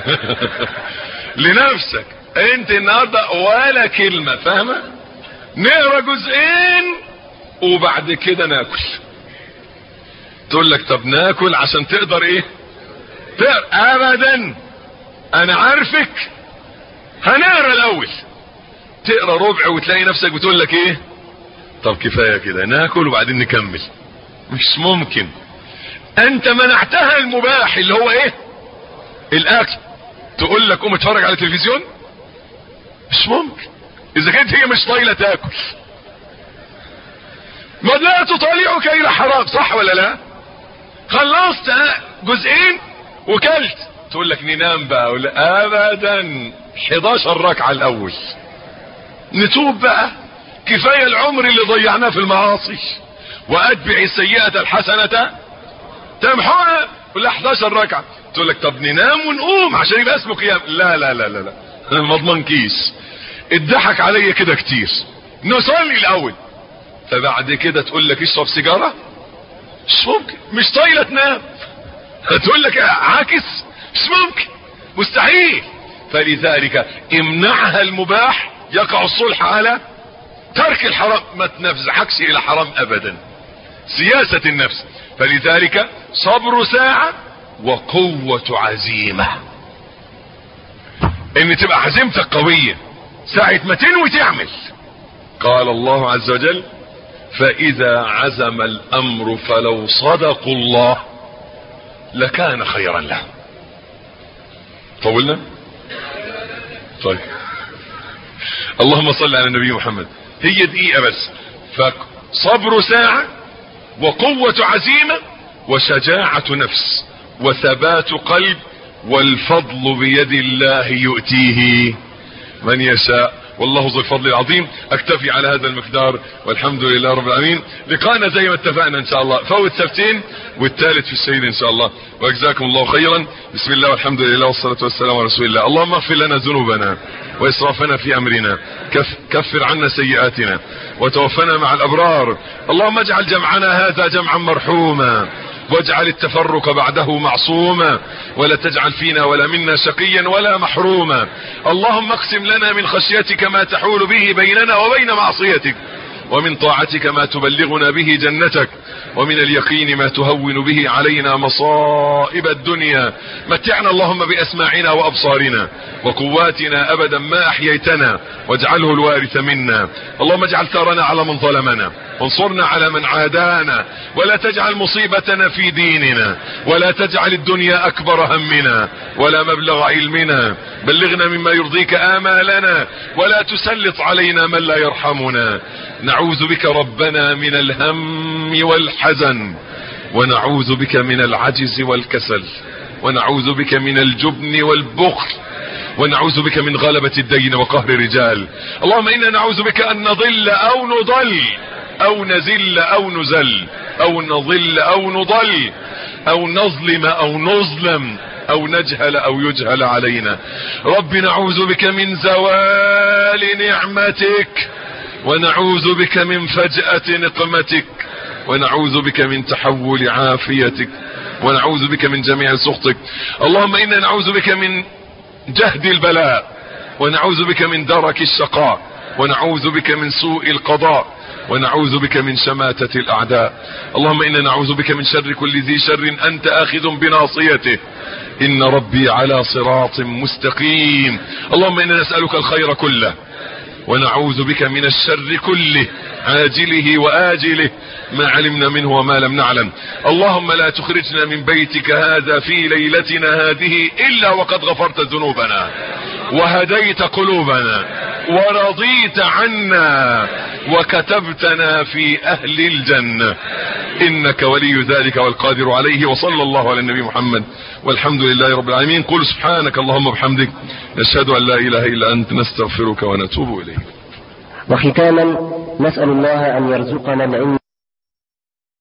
لنفسك انت النهارده ولا كلمه فاهمه نقرا جزئين وبعد كده ناكل تقول لك طب ناكل عشان تقدر ايه تقرا ابدا انا عارفك هنقرا الاول تقرا ربع وتلاقي نفسك بتقول لك ايه طب كفايه كده ناكل وبعدين نكمل مش ممكن انت منعتها المباح اللي هو ايه الاكل تقول لك قوم اتفرج على التلفزيون مش ممكن اذا كانت هي مش طايله تاكل ما لا تطالعك الى حرام صح ولا لا خلصت جزئين وكلت تقول لك ننام بقى ولا ابدا 11 ركعه الاول نتوب بقى كفايه العمر اللي ضيعناه في المعاصي واتبع السيئه الحسنه تمحوها ولا 11 ركعه تقول لك طب ننام ونقوم عشان يبقى اسمه قيام لا لا لا لا لا انا ما اضمنكيش اتضحك عليا كده كتير نصلي الاول فبعد كده تقول لك اشرب سيجاره مش ممكن مش طايله تنام هتقول لك عاكس مش ممكن مستحيل فلذلك امنعها المباح يقع الصلح على ترك الحرام ما تنفزعكش الى حرام ابدا سياسة النفس فلذلك صبر ساعة وقوة عزيمة ان تبقى عزيمتك قوية ساعة ما تنوي تعمل قال الله عز وجل فاذا عزم الامر فلو صدقوا الله لكان خيرا لهم طولنا طيب اللهم صل على النبي محمد هي دقيقة بس فصبر ساعة وقوة عزيمة وشجاعة نفس وثبات قلب والفضل بيد الله يؤتيه من يشاء والله ذو الفضل العظيم اكتفي على هذا المقدار والحمد لله رب العالمين لقانا زي ما اتفقنا ان شاء الله فوت سبتين والثالث في الشهيد ان شاء الله وجزاكم الله خيرا بسم الله والحمد لله والصلاة والسلام على رسول الله اللهم اغفر لنا ذنوبنا واسرافنا في امرنا كف كفر عنا سيئاتنا وتوفنا مع الابرار اللهم اجعل جمعنا هذا جمعا مرحوما واجعل التفرق بعده معصوما ولا تجعل فينا ولا منا شقيا ولا محروما اللهم اقسم لنا من خشيتك ما تحول به بيننا وبين معصيتك ومن طاعتك ما تبلغنا به جنتك ومن اليقين ما تهون به علينا مصائب الدنيا متعنا اللهم باسماعنا وابصارنا وقواتنا ابدا ما احييتنا واجعله الوارث منا اللهم اجعل ثارنا على من ظلمنا وانصرنا على من عادانا ولا تجعل مصيبتنا في ديننا ولا تجعل الدنيا اكبر همنا ولا مبلغ علمنا بلغنا مما يرضيك امالنا ولا تسلط علينا من لا يرحمنا نعوذ بك ربنا من الهم والحزن ونعوذ بك من العجز والكسل ونعوذ بك من الجبن والبخل ونعوذ بك من غلبة الدين وقهر الرجال اللهم انا نعوذ بك ان نضل او نضل او نزل او نزل او نضل او نضل او نظلم او نظلم او نجهل او يجهل علينا رب نعوذ بك من زوال نعمتك ونعوذ بك من فجأة نقمتك ونعوذ بك من تحول عافيتك ونعوذ بك من جميع سخطك اللهم انا نعوذ بك من جهد البلاء ونعوذ بك من درك الشقاء ونعوذ بك من سوء القضاء ونعوذ بك من شماتة الاعداء اللهم انا نعوذ بك من شر كل ذي شر انت اخذ بناصيته ان ربي على صراط مستقيم اللهم انا نسألك الخير كله ونعوذ بك من الشر كله عاجله واجله ما علمنا منه وما لم نعلم اللهم لا تخرجنا من بيتك هذا في ليلتنا هذه الا وقد غفرت ذنوبنا وهديت قلوبنا ورضيت عنا وكتبتنا في اهل الجنة انك ولي ذلك والقادر عليه وصلى الله على النبي محمد والحمد لله رب العالمين قل سبحانك اللهم وبحمدك نشهد ان لا اله الا انت نستغفرك ونتوب اليك وختاما نسأل الله أن يرزقنا العلم